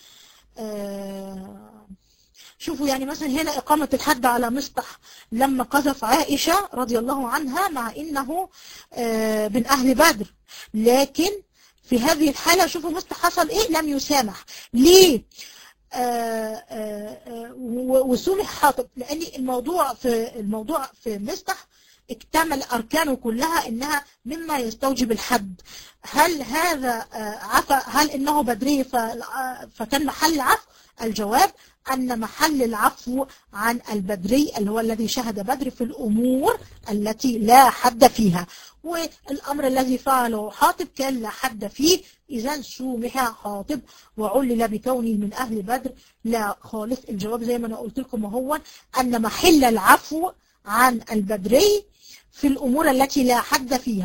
شوفوا يعني مثلا هنا إقامة الحد على مصطح لما قذف عائشة رضي الله عنها مع إنه من أهل بدر لكن في هذه الحالة شوفوا مصطح حصل إيه لم يسامح ليه وسمح حاطب لأن الموضوع في الموضوع في مصطح اكتمل أركانه كلها إنها مما يستوجب الحد هل هذا عفى هل إنه بدري فكان محل عفو الجواب أن محل العفو عن البدري اللي هو الذي شهد بدر في الأمور التي لا حد فيها والأمر الذي فعله حاطب كان لا حد فيه إذا سومح حاطب وعلل بكونه من أهل بدر لا خالص الجواب زي ما أنا قلت لكم هو أن محل العفو عن البدري في الأمور التي لا حد فيها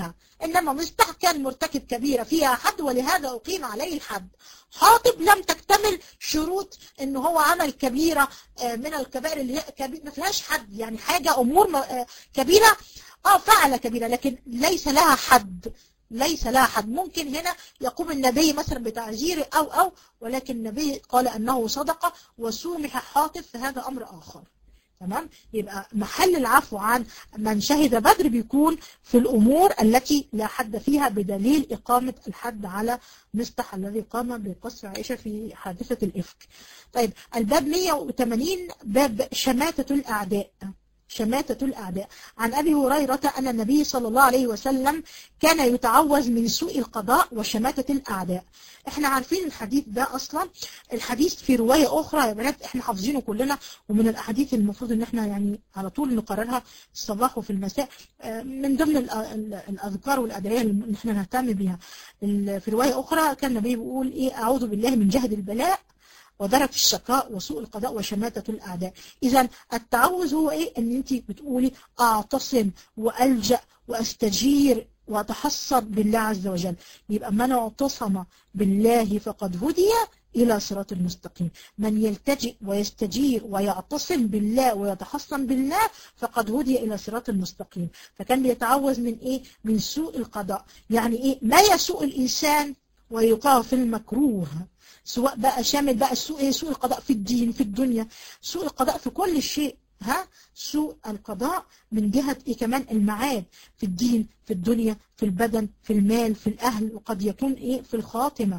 إنما مصطح كان مرتكب كبيرة فيها حد ولهذا أقيم عليه الحد حاطب لم تكتمل شروط إن هو عمل كبيرة من الكبائر اللي هي كبيرة ما فيهاش حد يعني حاجة أمور كبيرة اه فعل كبيرة لكن ليس لها حد ليس لها حد ممكن هنا يقوم النبي مثلا بتعزيره أو أو ولكن النبي قال أنه صدقة وسومح حاطب فهذا أمر آخر تمام يبقى محل العفو عن من شهد بدر بيكون في الأمور التي لا حد فيها بدليل إقامة الحد على مصطح الذي قام بقصر عائشة في حادثة الإفك طيب الباب 180 باب شماتة الأعداء شماتة الأعداء عن أبي هريرة أن النبي صلى الله عليه وسلم كان يتعوذ من سوء القضاء وشماتة الأعداء احنا عارفين الحديث ده أصلا الحديث في رواية أخرى يا بنات احنا حافظينه كلنا ومن الأحاديث المفروض ان احنا يعني على طول نقررها الصباح وفي المساء من ضمن الأذكار والأدعية اللي احنا نهتم بيها في رواية أخرى كان النبي بيقول ايه أعوذ بالله من جهد البلاء ودرك الشقاء وسوء القضاء وشماتة الأعداء إذا التعوذ هو إيه أن أنت بتقولي أعتصم وألجأ وأستجير وأتحصن بالله عز وجل يبقى من اعتصم بالله فقد هدي إلى صراط المستقيم من يلتجئ ويستجير ويعتصم بالله ويتحصن بالله فقد هدي إلى صراط المستقيم فكان بيتعوذ من إيه؟ من سوء القضاء يعني إيه؟ ما يسوء الإنسان ويقع في المكروه سواء بقى شامل بقى سوء ايه سوء القضاء في الدين في الدنيا سوء القضاء في كل شيء ها سوء القضاء من جهة إيه كمان المعاد في الدين في الدنيا في البدن في المال في الأهل وقد يكون إيه في الخاتمة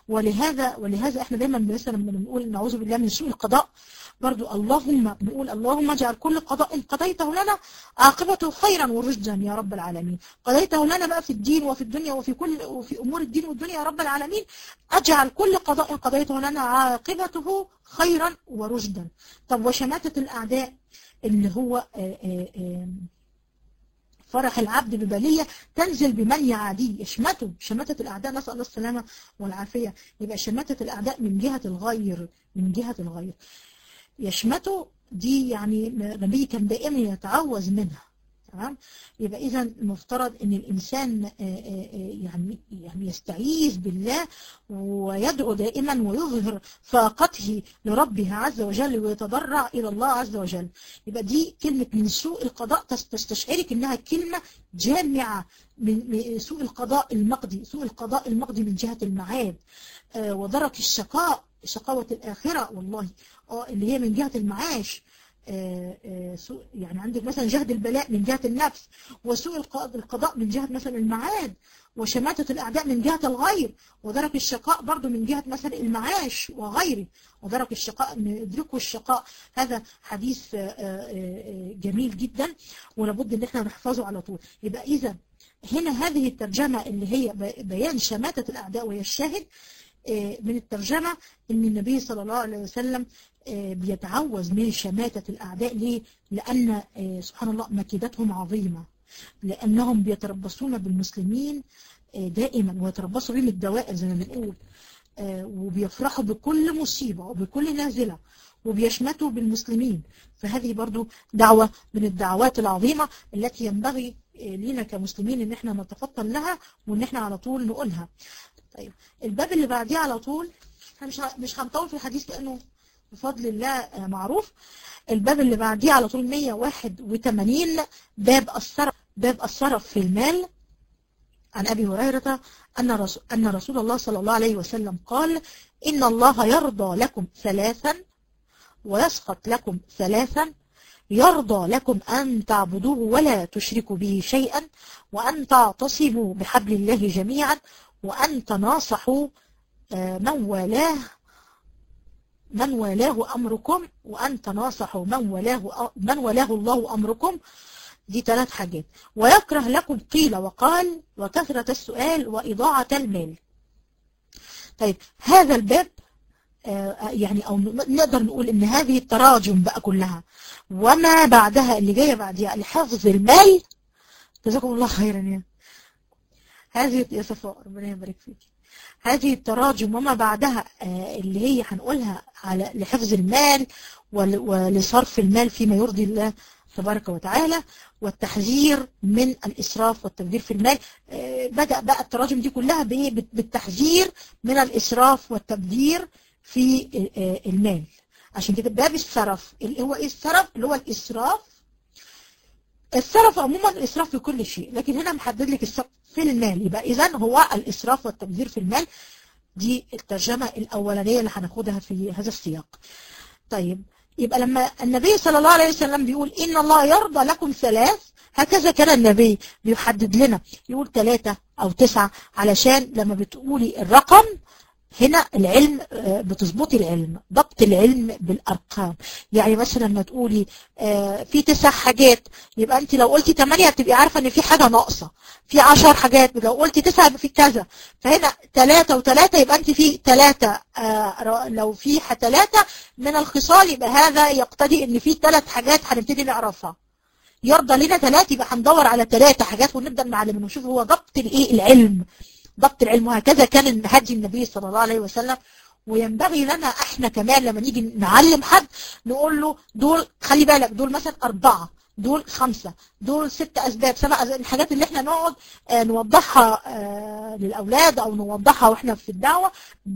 ولهذا ولهذا إحنا دايما مثلا لما بنقول نعوذ بالله من سوء القضاء برضو اللهم بنقول اللهم اجعل كل قضاء قضيته لنا عاقبته خيرا ورشدا يا رب العالمين قضيته لنا بقى في الدين وفي الدنيا وفي كل وفي أمور الدين والدنيا يا رب العالمين اجعل كل قضاء قضيته لنا عاقبته خيرا ورشدا طب وشماتة الأعداء اللي هو آآ آآ فرح العبد ببلية تنزل بمن يعاديه يشمته شماتة الأعداء نسأل الله السلامة والعافية يبقى شماتة الأعداء من جهة الغير من جهة الغير يشمته دي يعني النبي كان دائما يتعوذ منها تمام يبقى اذا المفترض ان الانسان يعني يعني يستعيذ بالله ويدعو دائما ويظهر فاقته لربه عز وجل ويتضرع الى الله عز وجل يبقى دي كلمه من سوء القضاء تستشعرك انها كلمه جامعه من سوء القضاء المقضي سوء القضاء المقضي من جهه المعاد ودرك الشقاء شقاوة الآخرة والله اه اللي هي من جهة المعاش آآ آآ سوء يعني عندك مثلا جهد البلاء من جهة النفس وسوء القضاء من جهة مثلا المعاد وشماتة الأعداء من جهة الغير ودرك الشقاء برضو من جهة مثلا المعاش وغيره ودرك الشقاء أن يدركوا الشقاء هذا حديث آآ جميل جدا ولابد ان احنا نحفظه على طول يبقى إذا هنا هذه الترجمة اللي هي بيان شماتة الأعداء وهي الشاهد من الترجمة ان النبي صلى الله عليه وسلم بيتعوذ من شماتة الأعداء ليه؟ لأن سبحان الله مكيدتهم عظيمة لأنهم بيتربصون بالمسلمين دائما ويتربصوا بهم الدوائر زي ما بنقول وبيفرحوا بكل مصيبة وبكل نازلة وبيشمتوا بالمسلمين فهذه برضو دعوة من الدعوات العظيمة التي ينبغي لنا كمسلمين ان احنا نتفطن لها وان احنا على طول نقولها طيب الباب اللي بعديه على طول احنا مش مش هنطول في الحديث لانه بفضل الله معروف الباب اللي بعديه على طول 181 باب الصرف باب الصرف في المال عن أبي هريرة أن رسول, أن رسول الله صلى الله عليه وسلم قال إن الله يرضى لكم ثلاثا ويسخط لكم ثلاثا يرضى لكم أن تعبدوه ولا تشركوا به شيئا وأن تعتصموا بحبل الله جميعا وأن تناصحوا من والاه من والاه أمركم وأن تناصحوا من والاه, من والاه الله أمركم دي ثلاث حاجات ويكره لكم قيل وقال وكثرة السؤال وإضاعة المال طيب هذا الباب يعني أو نقدر نقول إن هذه التراجم بقى كلها وما بعدها اللي جاية بعدها لحفظ المال جزاكم الله خيرا يا هذه يا صفاء ربنا يبارك فيك هذه التراجم وما بعدها اللي هي هنقولها على لحفظ المال ولصرف المال فيما يرضي الله تبارك وتعالى والتحذير من الإسراف والتبذير في المال بدأ بقى التراجم دي كلها بايه بالتحذير من الإسراف والتبذير في المال عشان كده باب السرف اللي هو ايه السرف اللي هو الإسراف السرف عموما الإسراف في كل شيء لكن هنا محدد لك السرف في المال يبقى إذا هو الإسراف والتبذير في المال دي الترجمة الأولانية اللي هناخدها في هذا السياق طيب يبقى لما النبي صلى الله عليه وسلم بيقول إن الله يرضى لكم ثلاث هكذا كان النبي بيحدد لنا يقول ثلاثة أو تسعة علشان لما بتقولي الرقم هنا العلم بتظبطي العلم ضبط العلم بالأرقام يعني مثلا لما تقولي في تسع حاجات يبقى انت لو قلتي ثمانية تبقي عارفة ان في حاجة ناقصة في عشر حاجات لو قلتي تسعة يبقى في كذا فهنا ثلاثة وثلاثة يبقى انت في ثلاثة لو في ثلاثة من الخصال يبقى هذا يقتضي ان في ثلاث حاجات هنبتدي نعرفها يرضى لنا ثلاث يبقى هندور على ثلاثة حاجات ونبدأ نعلم ونشوف هو ضبط الايه العلم ضبط العلم وهكذا كان هدي النبي صلى الله عليه وسلم وينبغي لنا احنا كمان لما نيجي نعلم حد نقول له دول خلي بالك دول مثلا أربعة دول خمسة دول ست أسباب سبع أسباب الحاجات اللي احنا نقعد اه نوضحها اه للأولاد أو نوضحها واحنا في الدعوة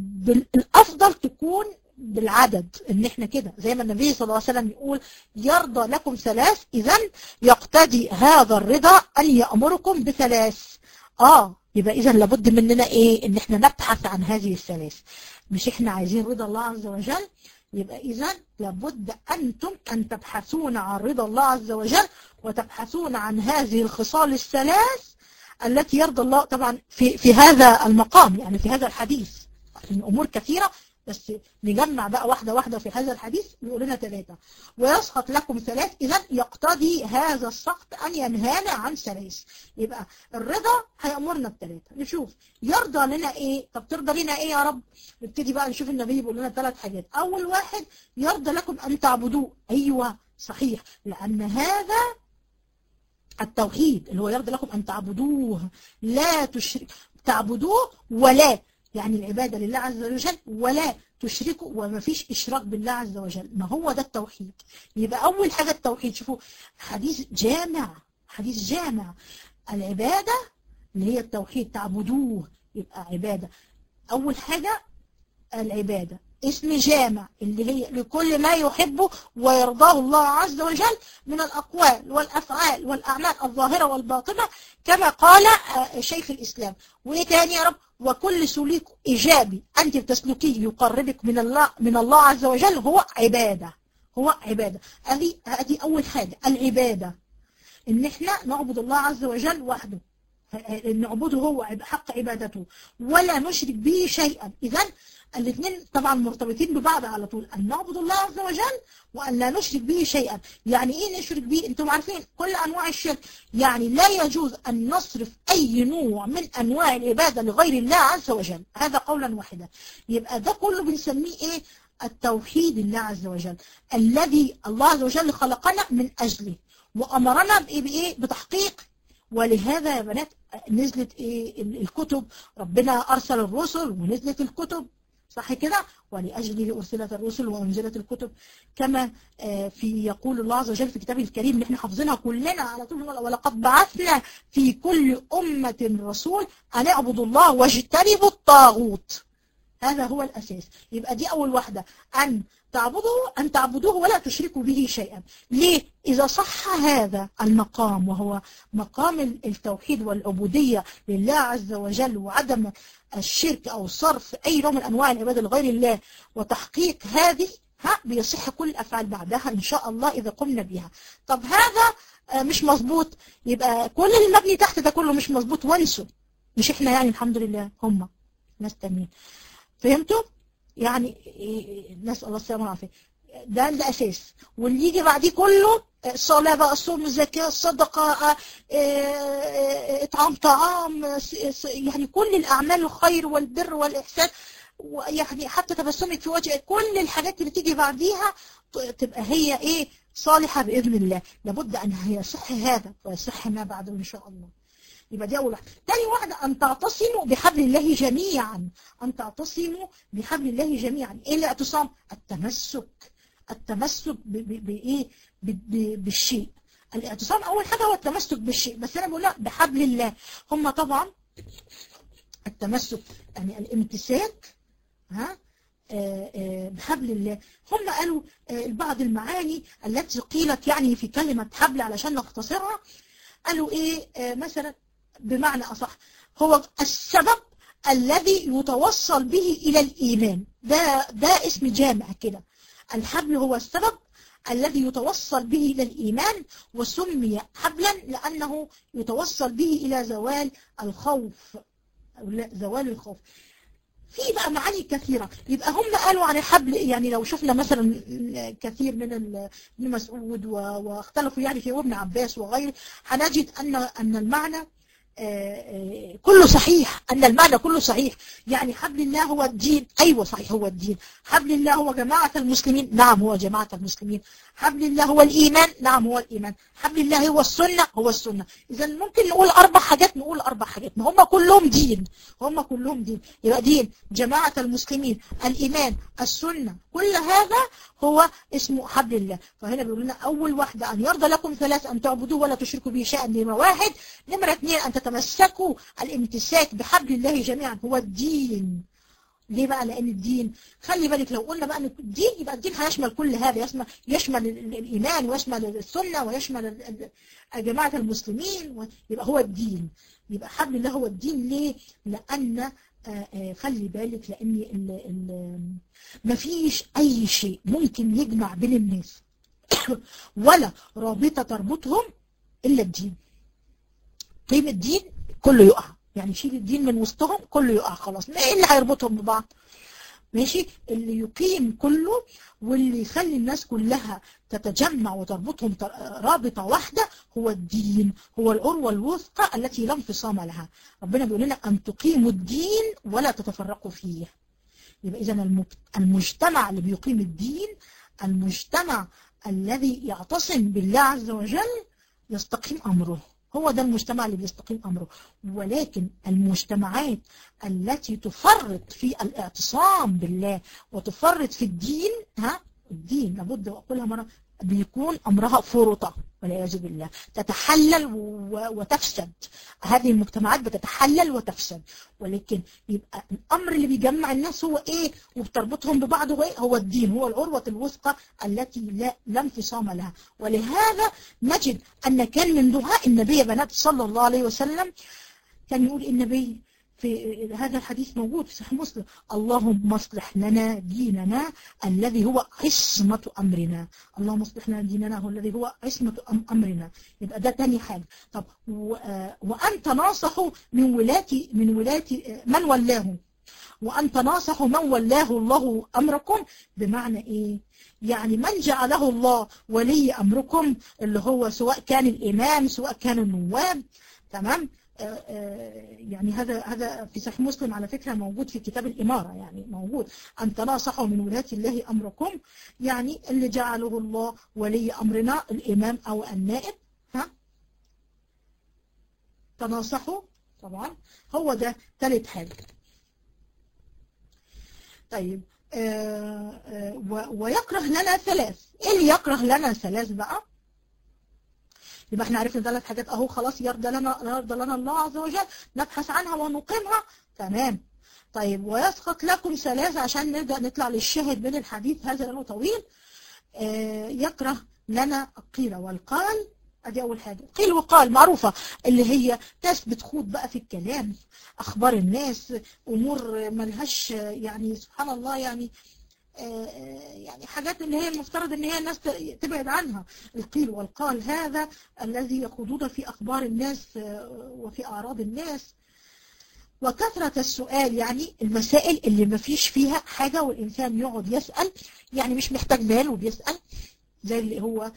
الأفضل تكون بالعدد ان احنا كده زي ما النبي صلى الله عليه وسلم يقول يرضى لكم ثلاث اذا يقتضي هذا الرضا ان يأمركم بثلاث اه يبقى اذا لابد مننا ايه ان احنا نبحث عن هذه الثلاث مش احنا عايزين رضا الله عز وجل يبقى اذا لابد انتم ان تبحثون عن رضا الله عز وجل وتبحثون عن هذه الخصال الثلاث التي يرضى الله طبعا في في هذا المقام يعني في هذا الحديث الامور كثيره بس نجمع بقى واحدة واحدة في هذا الحديث يقول لنا ثلاثة ويسقط لكم ثلاث إذا يقتضي هذا السقط أن ينهانا عن ثلاث يبقى الرضا هيأمرنا بثلاثة نشوف يرضى لنا إيه طب ترضى لنا إيه يا رب نبتدي بقى نشوف النبي بيقول لنا ثلاث حاجات أول واحد يرضى لكم أن تعبدوه أيوة صحيح لأن هذا التوحيد اللي هو يرضى لكم أن تعبدوه لا تشرك تعبدوه ولا يعني العبادة لله عز وجل ولا تشركوا وما فيش إشراك بالله عز وجل ما هو ده التوحيد يبقى أول حاجة التوحيد شوفوا حديث جامع حديث جامع العبادة اللي هي التوحيد تعبدوه يبقى عبادة أول حاجة العبادة اسم جامع اللي هي لكل ما يحبه ويرضاه الله عز وجل من الأقوال والأفعال والأعمال الظاهرة والباطنة كما قال شيخ الإسلام وإيه تاني يا رب وكل سلوك إيجابي أنت بتسلكيه يقربك من الله من الله عز وجل هو عبادة هو عبادة هذه هذه أول حاجة العبادة إن إحنا نعبد الله عز وجل وحده نعبده هو حق عبادته ولا نشرك به شيئا إذا الاثنين طبعا مرتبطين ببعض على طول أن نعبد الله عز وجل وأن لا نشرك به شيئا يعني إيه نشرك به أنتم عارفين كل أنواع الشرك يعني لا يجوز أن نصرف أي نوع من أنواع العبادة لغير الله عز وجل هذا قولا واحدا يبقى ده كله بنسميه إيه التوحيد الله عز وجل الذي الله عز وجل خلقنا من أجله وأمرنا بإيه, بإيه بتحقيق ولهذا يا بنات نزلت إيه الكتب ربنا أرسل الرسل ونزلت الكتب صح كده ولأجله أرسلت الرسل وأنزلت الكتب كما في يقول الله عز وجل في كتابه الكريم اللي احنا حافظينها كلنا على طول ولقد بعثنا في كل أمة رسول أن اعبدوا الله واجتنبوا الطاغوت هذا هو الأساس يبقى دي أول واحدة أن تعبدوه أن تعبدوه ولا تشركوا به شيئا ليه؟ إذا صح هذا المقام وهو مقام التوحيد والعبودية لله عز وجل وعدم الشرك أو صرف أي نوع من أنواع العبادة لغير الله وتحقيق هذه ها بيصح كل الأفعال بعدها إن شاء الله إذا قمنا بها طب هذا مش مظبوط يبقى كل المبني تحت ده كله مش مظبوط وانسوا مش احنا يعني الحمد لله هم ناس تانيين فهمتوا؟ يعني نسأل الله السلامة والعافية ده الأساس واللي يجي بعديه كله الصلاة بقى الصوم الزكاة الصدقة إطعام طعام يعني كل الأعمال الخير والبر والإحسان يعني حتى تبسمك في وجه كل الحاجات اللي تيجي بعديها تبقى هي إيه صالحة بإذن الله لابد أن يصح هذا ويصح ما بعده إن شاء الله يبقى دي أول واحدة تاني واحدة أن تعتصموا بحبل الله جميعا أن تعتصموا بحبل الله جميعا إيه الاعتصام التمسك التمسك بإيه بالشيء الاعتصام أول حاجة هو التمسك بالشيء بس أنا بقول بحبل الله هم طبعا التمسك يعني الامتساك ها بحبل الله هم قالوا بعض المعاني التي قيلت يعني في كلمة حبل علشان نختصرها قالوا ايه مثلا بمعنى اصح هو السبب الذي يتوصل به الى الايمان ده ده اسم جامع كده الحبل هو السبب الذي يتوصل به إلى الإيمان وسمي حبلا لأنه يتوصل به إلى زوال الخوف أو لا زوال الخوف في بقى معاني كثيرة يبقى هم قالوا عن الحبل يعني لو شفنا مثلا كثير من ابن مسعود واختلفوا يعني في ابن عباس وغيره هنجد أن أن المعنى كله صحيح أن المعنى كله صحيح يعني حبل الله هو الدين أيوة صحيح هو الدين حبل الله هو جماعة المسلمين نعم هو جماعة المسلمين حبل الله هو الإيمان نعم هو الإيمان حبل الله هو السنة هو السنة إذا ممكن نقول أربع حاجات نقول أربع حاجات ما هم كلهم دين هم كلهم دين يبقى دين جماعة المسلمين الإيمان السنة كل هذا هو اسمه حبل الله فهنا بيقول لنا أول واحدة أن يرضى لكم ثلاث أن تعبدوا ولا تشركوا به شيئا نمرة واحد نمرة اثنين أن تتمسكوا الامتساك بحبل الله جميعا هو الدين ليه بقى لأن الدين خلي بالك لو قلنا بقى أن الدين يبقى الدين هيشمل كل هذا يشمل, يشمل الإيمان ويشمل السنة ويشمل جماعة المسلمين يبقى هو الدين يبقى حبل الله هو الدين ليه لأن خلي بالك لأن ال ال مفيش أي شيء ممكن يجمع بين الناس ولا رابطة تربطهم إلا الدين قيم الدين كله يقع يعني شيل الدين من وسطهم كله يقع خلاص ايه اللي هيربطهم ببعض ماشي اللي يقيم كله واللي يخلي الناس كلها تتجمع وتربطهم رابطة واحدة هو الدين هو العروة الوثقى التي لا انفصام لها ربنا بيقول لنا أن تقيموا الدين ولا تتفرقوا فيه يبقى إذا المجتمع اللي بيقيم الدين المجتمع الذي يعتصم بالله عز وجل يستقيم أمره هو ده المجتمع اللي بيستقيم أمره ولكن المجتمعات التي تفرط في الاعتصام بالله وتفرط في الدين ها الدين لابد أقولها مرة بيكون أمرها فرطة والعياذ بالله تتحلل وتفسد هذه المجتمعات بتتحلل وتفسد ولكن يبقى الأمر اللي بيجمع الناس هو إيه وبتربطهم ببعض هو إيه هو الدين هو العروة الوثقى التي لا, لا انفصام لها ولهذا نجد أن كان من دعاء النبي بنات صلى الله عليه وسلم كان يقول النبي في هذا الحديث موجود في صحيح مسلم اللهم اصلح لنا ديننا الذي هو عصمة أمرنا اللهم اصلح لنا ديننا هو الذي هو عصمة أمرنا يبقى ده تاني حاجة طب وأن تناصحوا من ولاة من ولاة من ولاه وأن تناصحوا من ولاه الله أمركم بمعنى إيه يعني من جعله الله ولي أمركم اللي هو سواء كان الإمام سواء كان النواب تمام يعني هذا هذا في صحيح مسلم على فكرة موجود في كتاب الإمارة يعني موجود أن تناصحوا من ولاة الله أمركم يعني اللي جعله الله ولي أمرنا الإمام أو النائب ها تناصحوا طبعا هو ده ثالث حاجة طيب آآ آآ ويكره لنا ثلاث ايه اللي يكره لنا ثلاث بقى يبقى احنا عرفنا ثلاث حاجات اهو خلاص يرضى لنا يرضى لنا الله عز وجل نبحث عنها ونقيمها تمام طيب ويسقط لكم ثلاث عشان نبدأ نطلع للشاهد من الحديث هذا لانه طويل آه يكره لنا القيل والقال ادي اول حاجة قيل وقال معروفة اللي هي ناس بتخوض بقى في الكلام اخبار الناس امور ملهاش يعني سبحان الله يعني يعني حاجات اللي هي المفترض ان هي الناس تبعد عنها القيل والقال هذا الذي يخوضون في اخبار الناس وفي اعراض الناس وكثرة السؤال يعني المسائل اللي ما فيش فيها حاجة والإنسان يقعد يسأل يعني مش محتاج مال وبيسأل زي اللي هو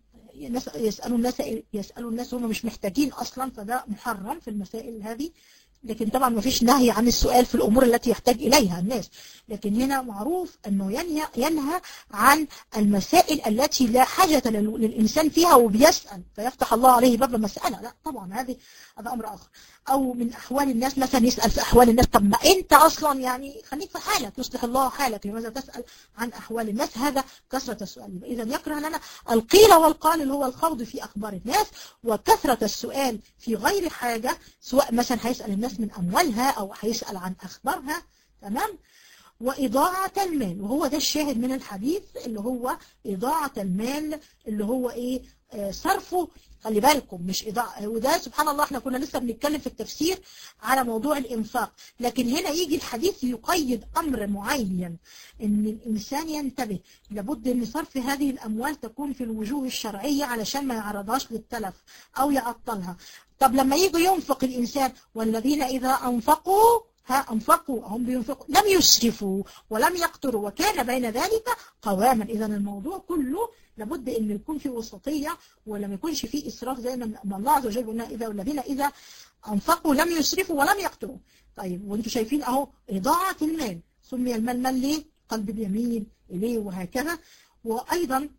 يسألوا الناس يسألوا الناس هم مش محتاجين أصلا فده محرم في المسائل هذه لكن طبعا ما فيش نهي عن السؤال في الأمور التي يحتاج إليها الناس لكن هنا معروف أنه ينهى, ينهى عن المسائل التي لا حاجة للإنسان فيها وبيسأل فيفتح الله عليه باب مسألة لا طبعا هذه هذا أمر آخر أو من أحوال الناس مثلا يسأل في أحوال الناس طب ما أنت أصلا يعني خليك في حالك يصلح الله حالك لماذا تسأل عن أحوال الناس هذا كثرة السؤال إذا يكره لنا القيل والقال اللي هو الخوض في أخبار الناس وكثرة السؤال في غير حاجة سواء مثلا هيسأل الناس من أموالها أو هيسأل عن أخبارها تمام وإضاعة المال وهو ده الشاهد من الحديث اللي هو إضاعة المال اللي هو إيه آه صرفه خلي بالكم مش إضاعة وده سبحان الله احنا كنا لسه بنتكلم في التفسير على موضوع الإنفاق لكن هنا يجي الحديث يقيد أمر معين إن الإنسان ينتبه لابد إن صرف هذه الأموال تكون في الوجوه الشرعية علشان ما يعرضهاش للتلف أو يعطلها طب لما يجي ينفق الإنسان والذين إذا أنفقوا ها أنفقوا هم بينفقوا لم يسرفوا ولم يقتروا وكان بين ذلك قواما إذا الموضوع كله لابد أن يكون في وسطية ولم يكونش فيه إسراف زي ما الله عز وجل قلنا إذا والذين إذا أنفقوا لم يسرفوا ولم يقتروا طيب وانتم شايفين أهو إضاعة المال سمي المال مال ليه قلب اليمين إليه وهكذا وأيضا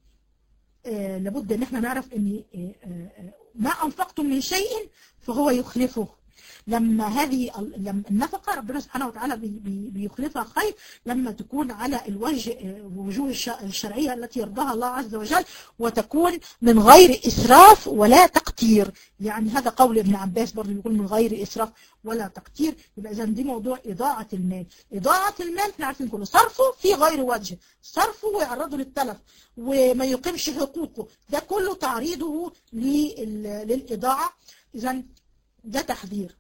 آه لابد أن احنا نعرف أن آه آه ما أنفقتم من شيء فهو يخلفه لما هذه النفقة ربنا سبحانه وتعالى بيخلفها خير لما تكون على الوجه وجوه الشرعية التي يرضاها الله عز وجل وتكون من غير إسراف ولا تقتير يعني هذا قول ابن عباس برضه بيقول من غير إسراف ولا تقتير يبقى إذا دي موضوع إضاعة المال إضاعة المال احنا عارفين كله صرفه في غير وجه صرفه ويعرضه للتلف وما يقيمش حقوقه ده كله تعريضه للإضاعة إذا ده تحذير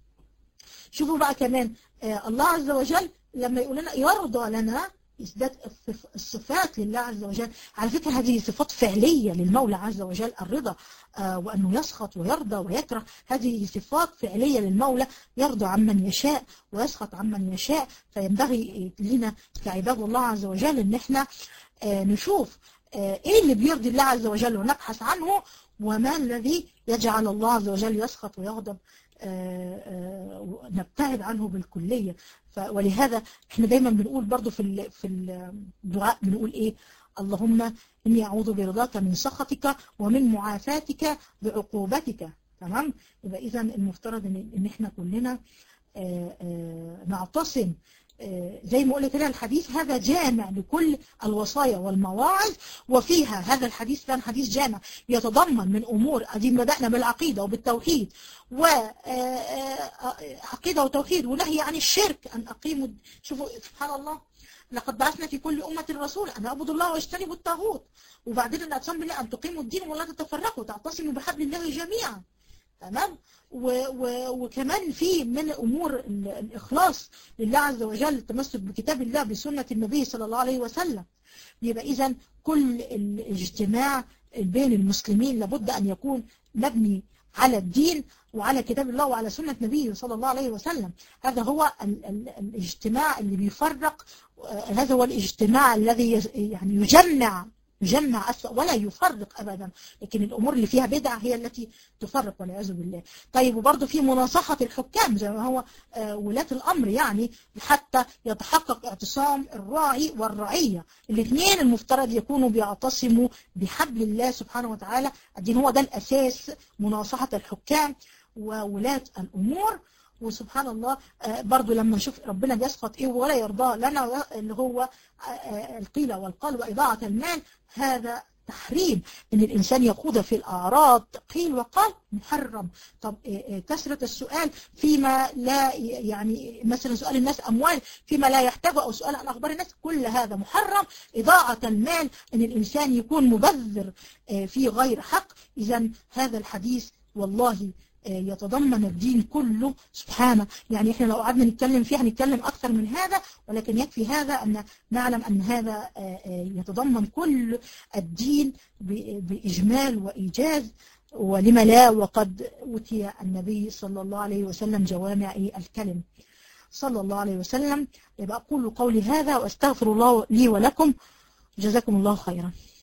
شوفوا بقى كمان آه الله عز وجل لما يقول لنا يرضى لنا إثبات الصفات لله عز وجل على فكرة هذه صفات فعلية للمولى عز وجل الرضا آه وأنه يسخط ويرضى ويكره هذه صفات فعلية للمولى يرضى عمن يشاء ويسخط عمن يشاء فينبغي لنا كعباد الله عز وجل ان احنا آه نشوف ايه اللي بيرضي الله عز وجل ونبحث عنه وما الذي يجعل الله عز وجل يسخط ويغضب نبتعد عنه بالكلية ولهذا احنا دايما بنقول برضو في في الدعاء بنقول ايه اللهم إني أعوذ برضاك من سخطك ومن معافاتك بعقوبتك تمام يبقى إذا المفترض إن, إن احنا كلنا آآ آآ نعتصم زي ما قلت كده الحديث هذا جامع لكل الوصايا والمواعظ وفيها هذا الحديث كان حديث جامع يتضمن من أمور أدين بدأنا بالعقيدة وبالتوحيد وعقيدة وتوحيد ونهي عن الشرك أن أقيموا شوفوا سبحان الله لقد بعثنا في كل أمة رسول أن أعبدوا الله واجتنبوا الطاغوت وبعدين أن أتصم بالله أن تقيموا الدين ولا تتفرقوا تعتصموا بحبل الله جميعا تمام و و وكمان في من أمور الإخلاص لله عز وجل التمسك بكتاب الله بسنة النبي صلى الله عليه وسلم يبقى إذا كل الاجتماع بين المسلمين لابد أن يكون مبني على الدين وعلى كتاب الله وعلى سنة نبيه صلى الله عليه وسلم هذا هو ال ال الاجتماع اللي بيفرق هذا هو الاجتماع الذي يعني يجمع يجمع أسوأ ولا يفرق أبدا لكن الأمور اللي فيها بدعة هي التي تفرق والعياذ بالله طيب وبرضه في مناصحة الحكام زي ما هو ولاة الأمر يعني حتى يتحقق اعتصام الراعي والرعية الاثنين المفترض يكونوا بيعتصموا بحبل الله سبحانه وتعالى الدين هو ده الأساس مناصحة الحكام وولاة الأمور وسبحان الله برضو لما نشوف ربنا بيسخط ايه ولا يرضاه لنا اللي هو القيل والقال وإضاعة المال هذا تحريم ان الانسان يخوض في الاعراض قيل وقال محرم طب كثرة السؤال فيما لا يعني مثلا سؤال الناس اموال فيما لا يحتاجه او سؤال عن اخبار الناس كل هذا محرم اضاعة المال ان الانسان يكون مبذر في غير حق اذا هذا الحديث والله يتضمن الدين كله سبحانه يعني احنا لو قعدنا نتكلم فيه هنتكلم اكثر من هذا ولكن يكفي هذا ان نعلم ان هذا يتضمن كل الدين باجمال وايجاز ولما لا وقد أوتي النبي صلى الله عليه وسلم جوامع الكلم صلى الله عليه وسلم يبقى أقول قولي هذا وأستغفر الله لي ولكم جزاكم الله خيرا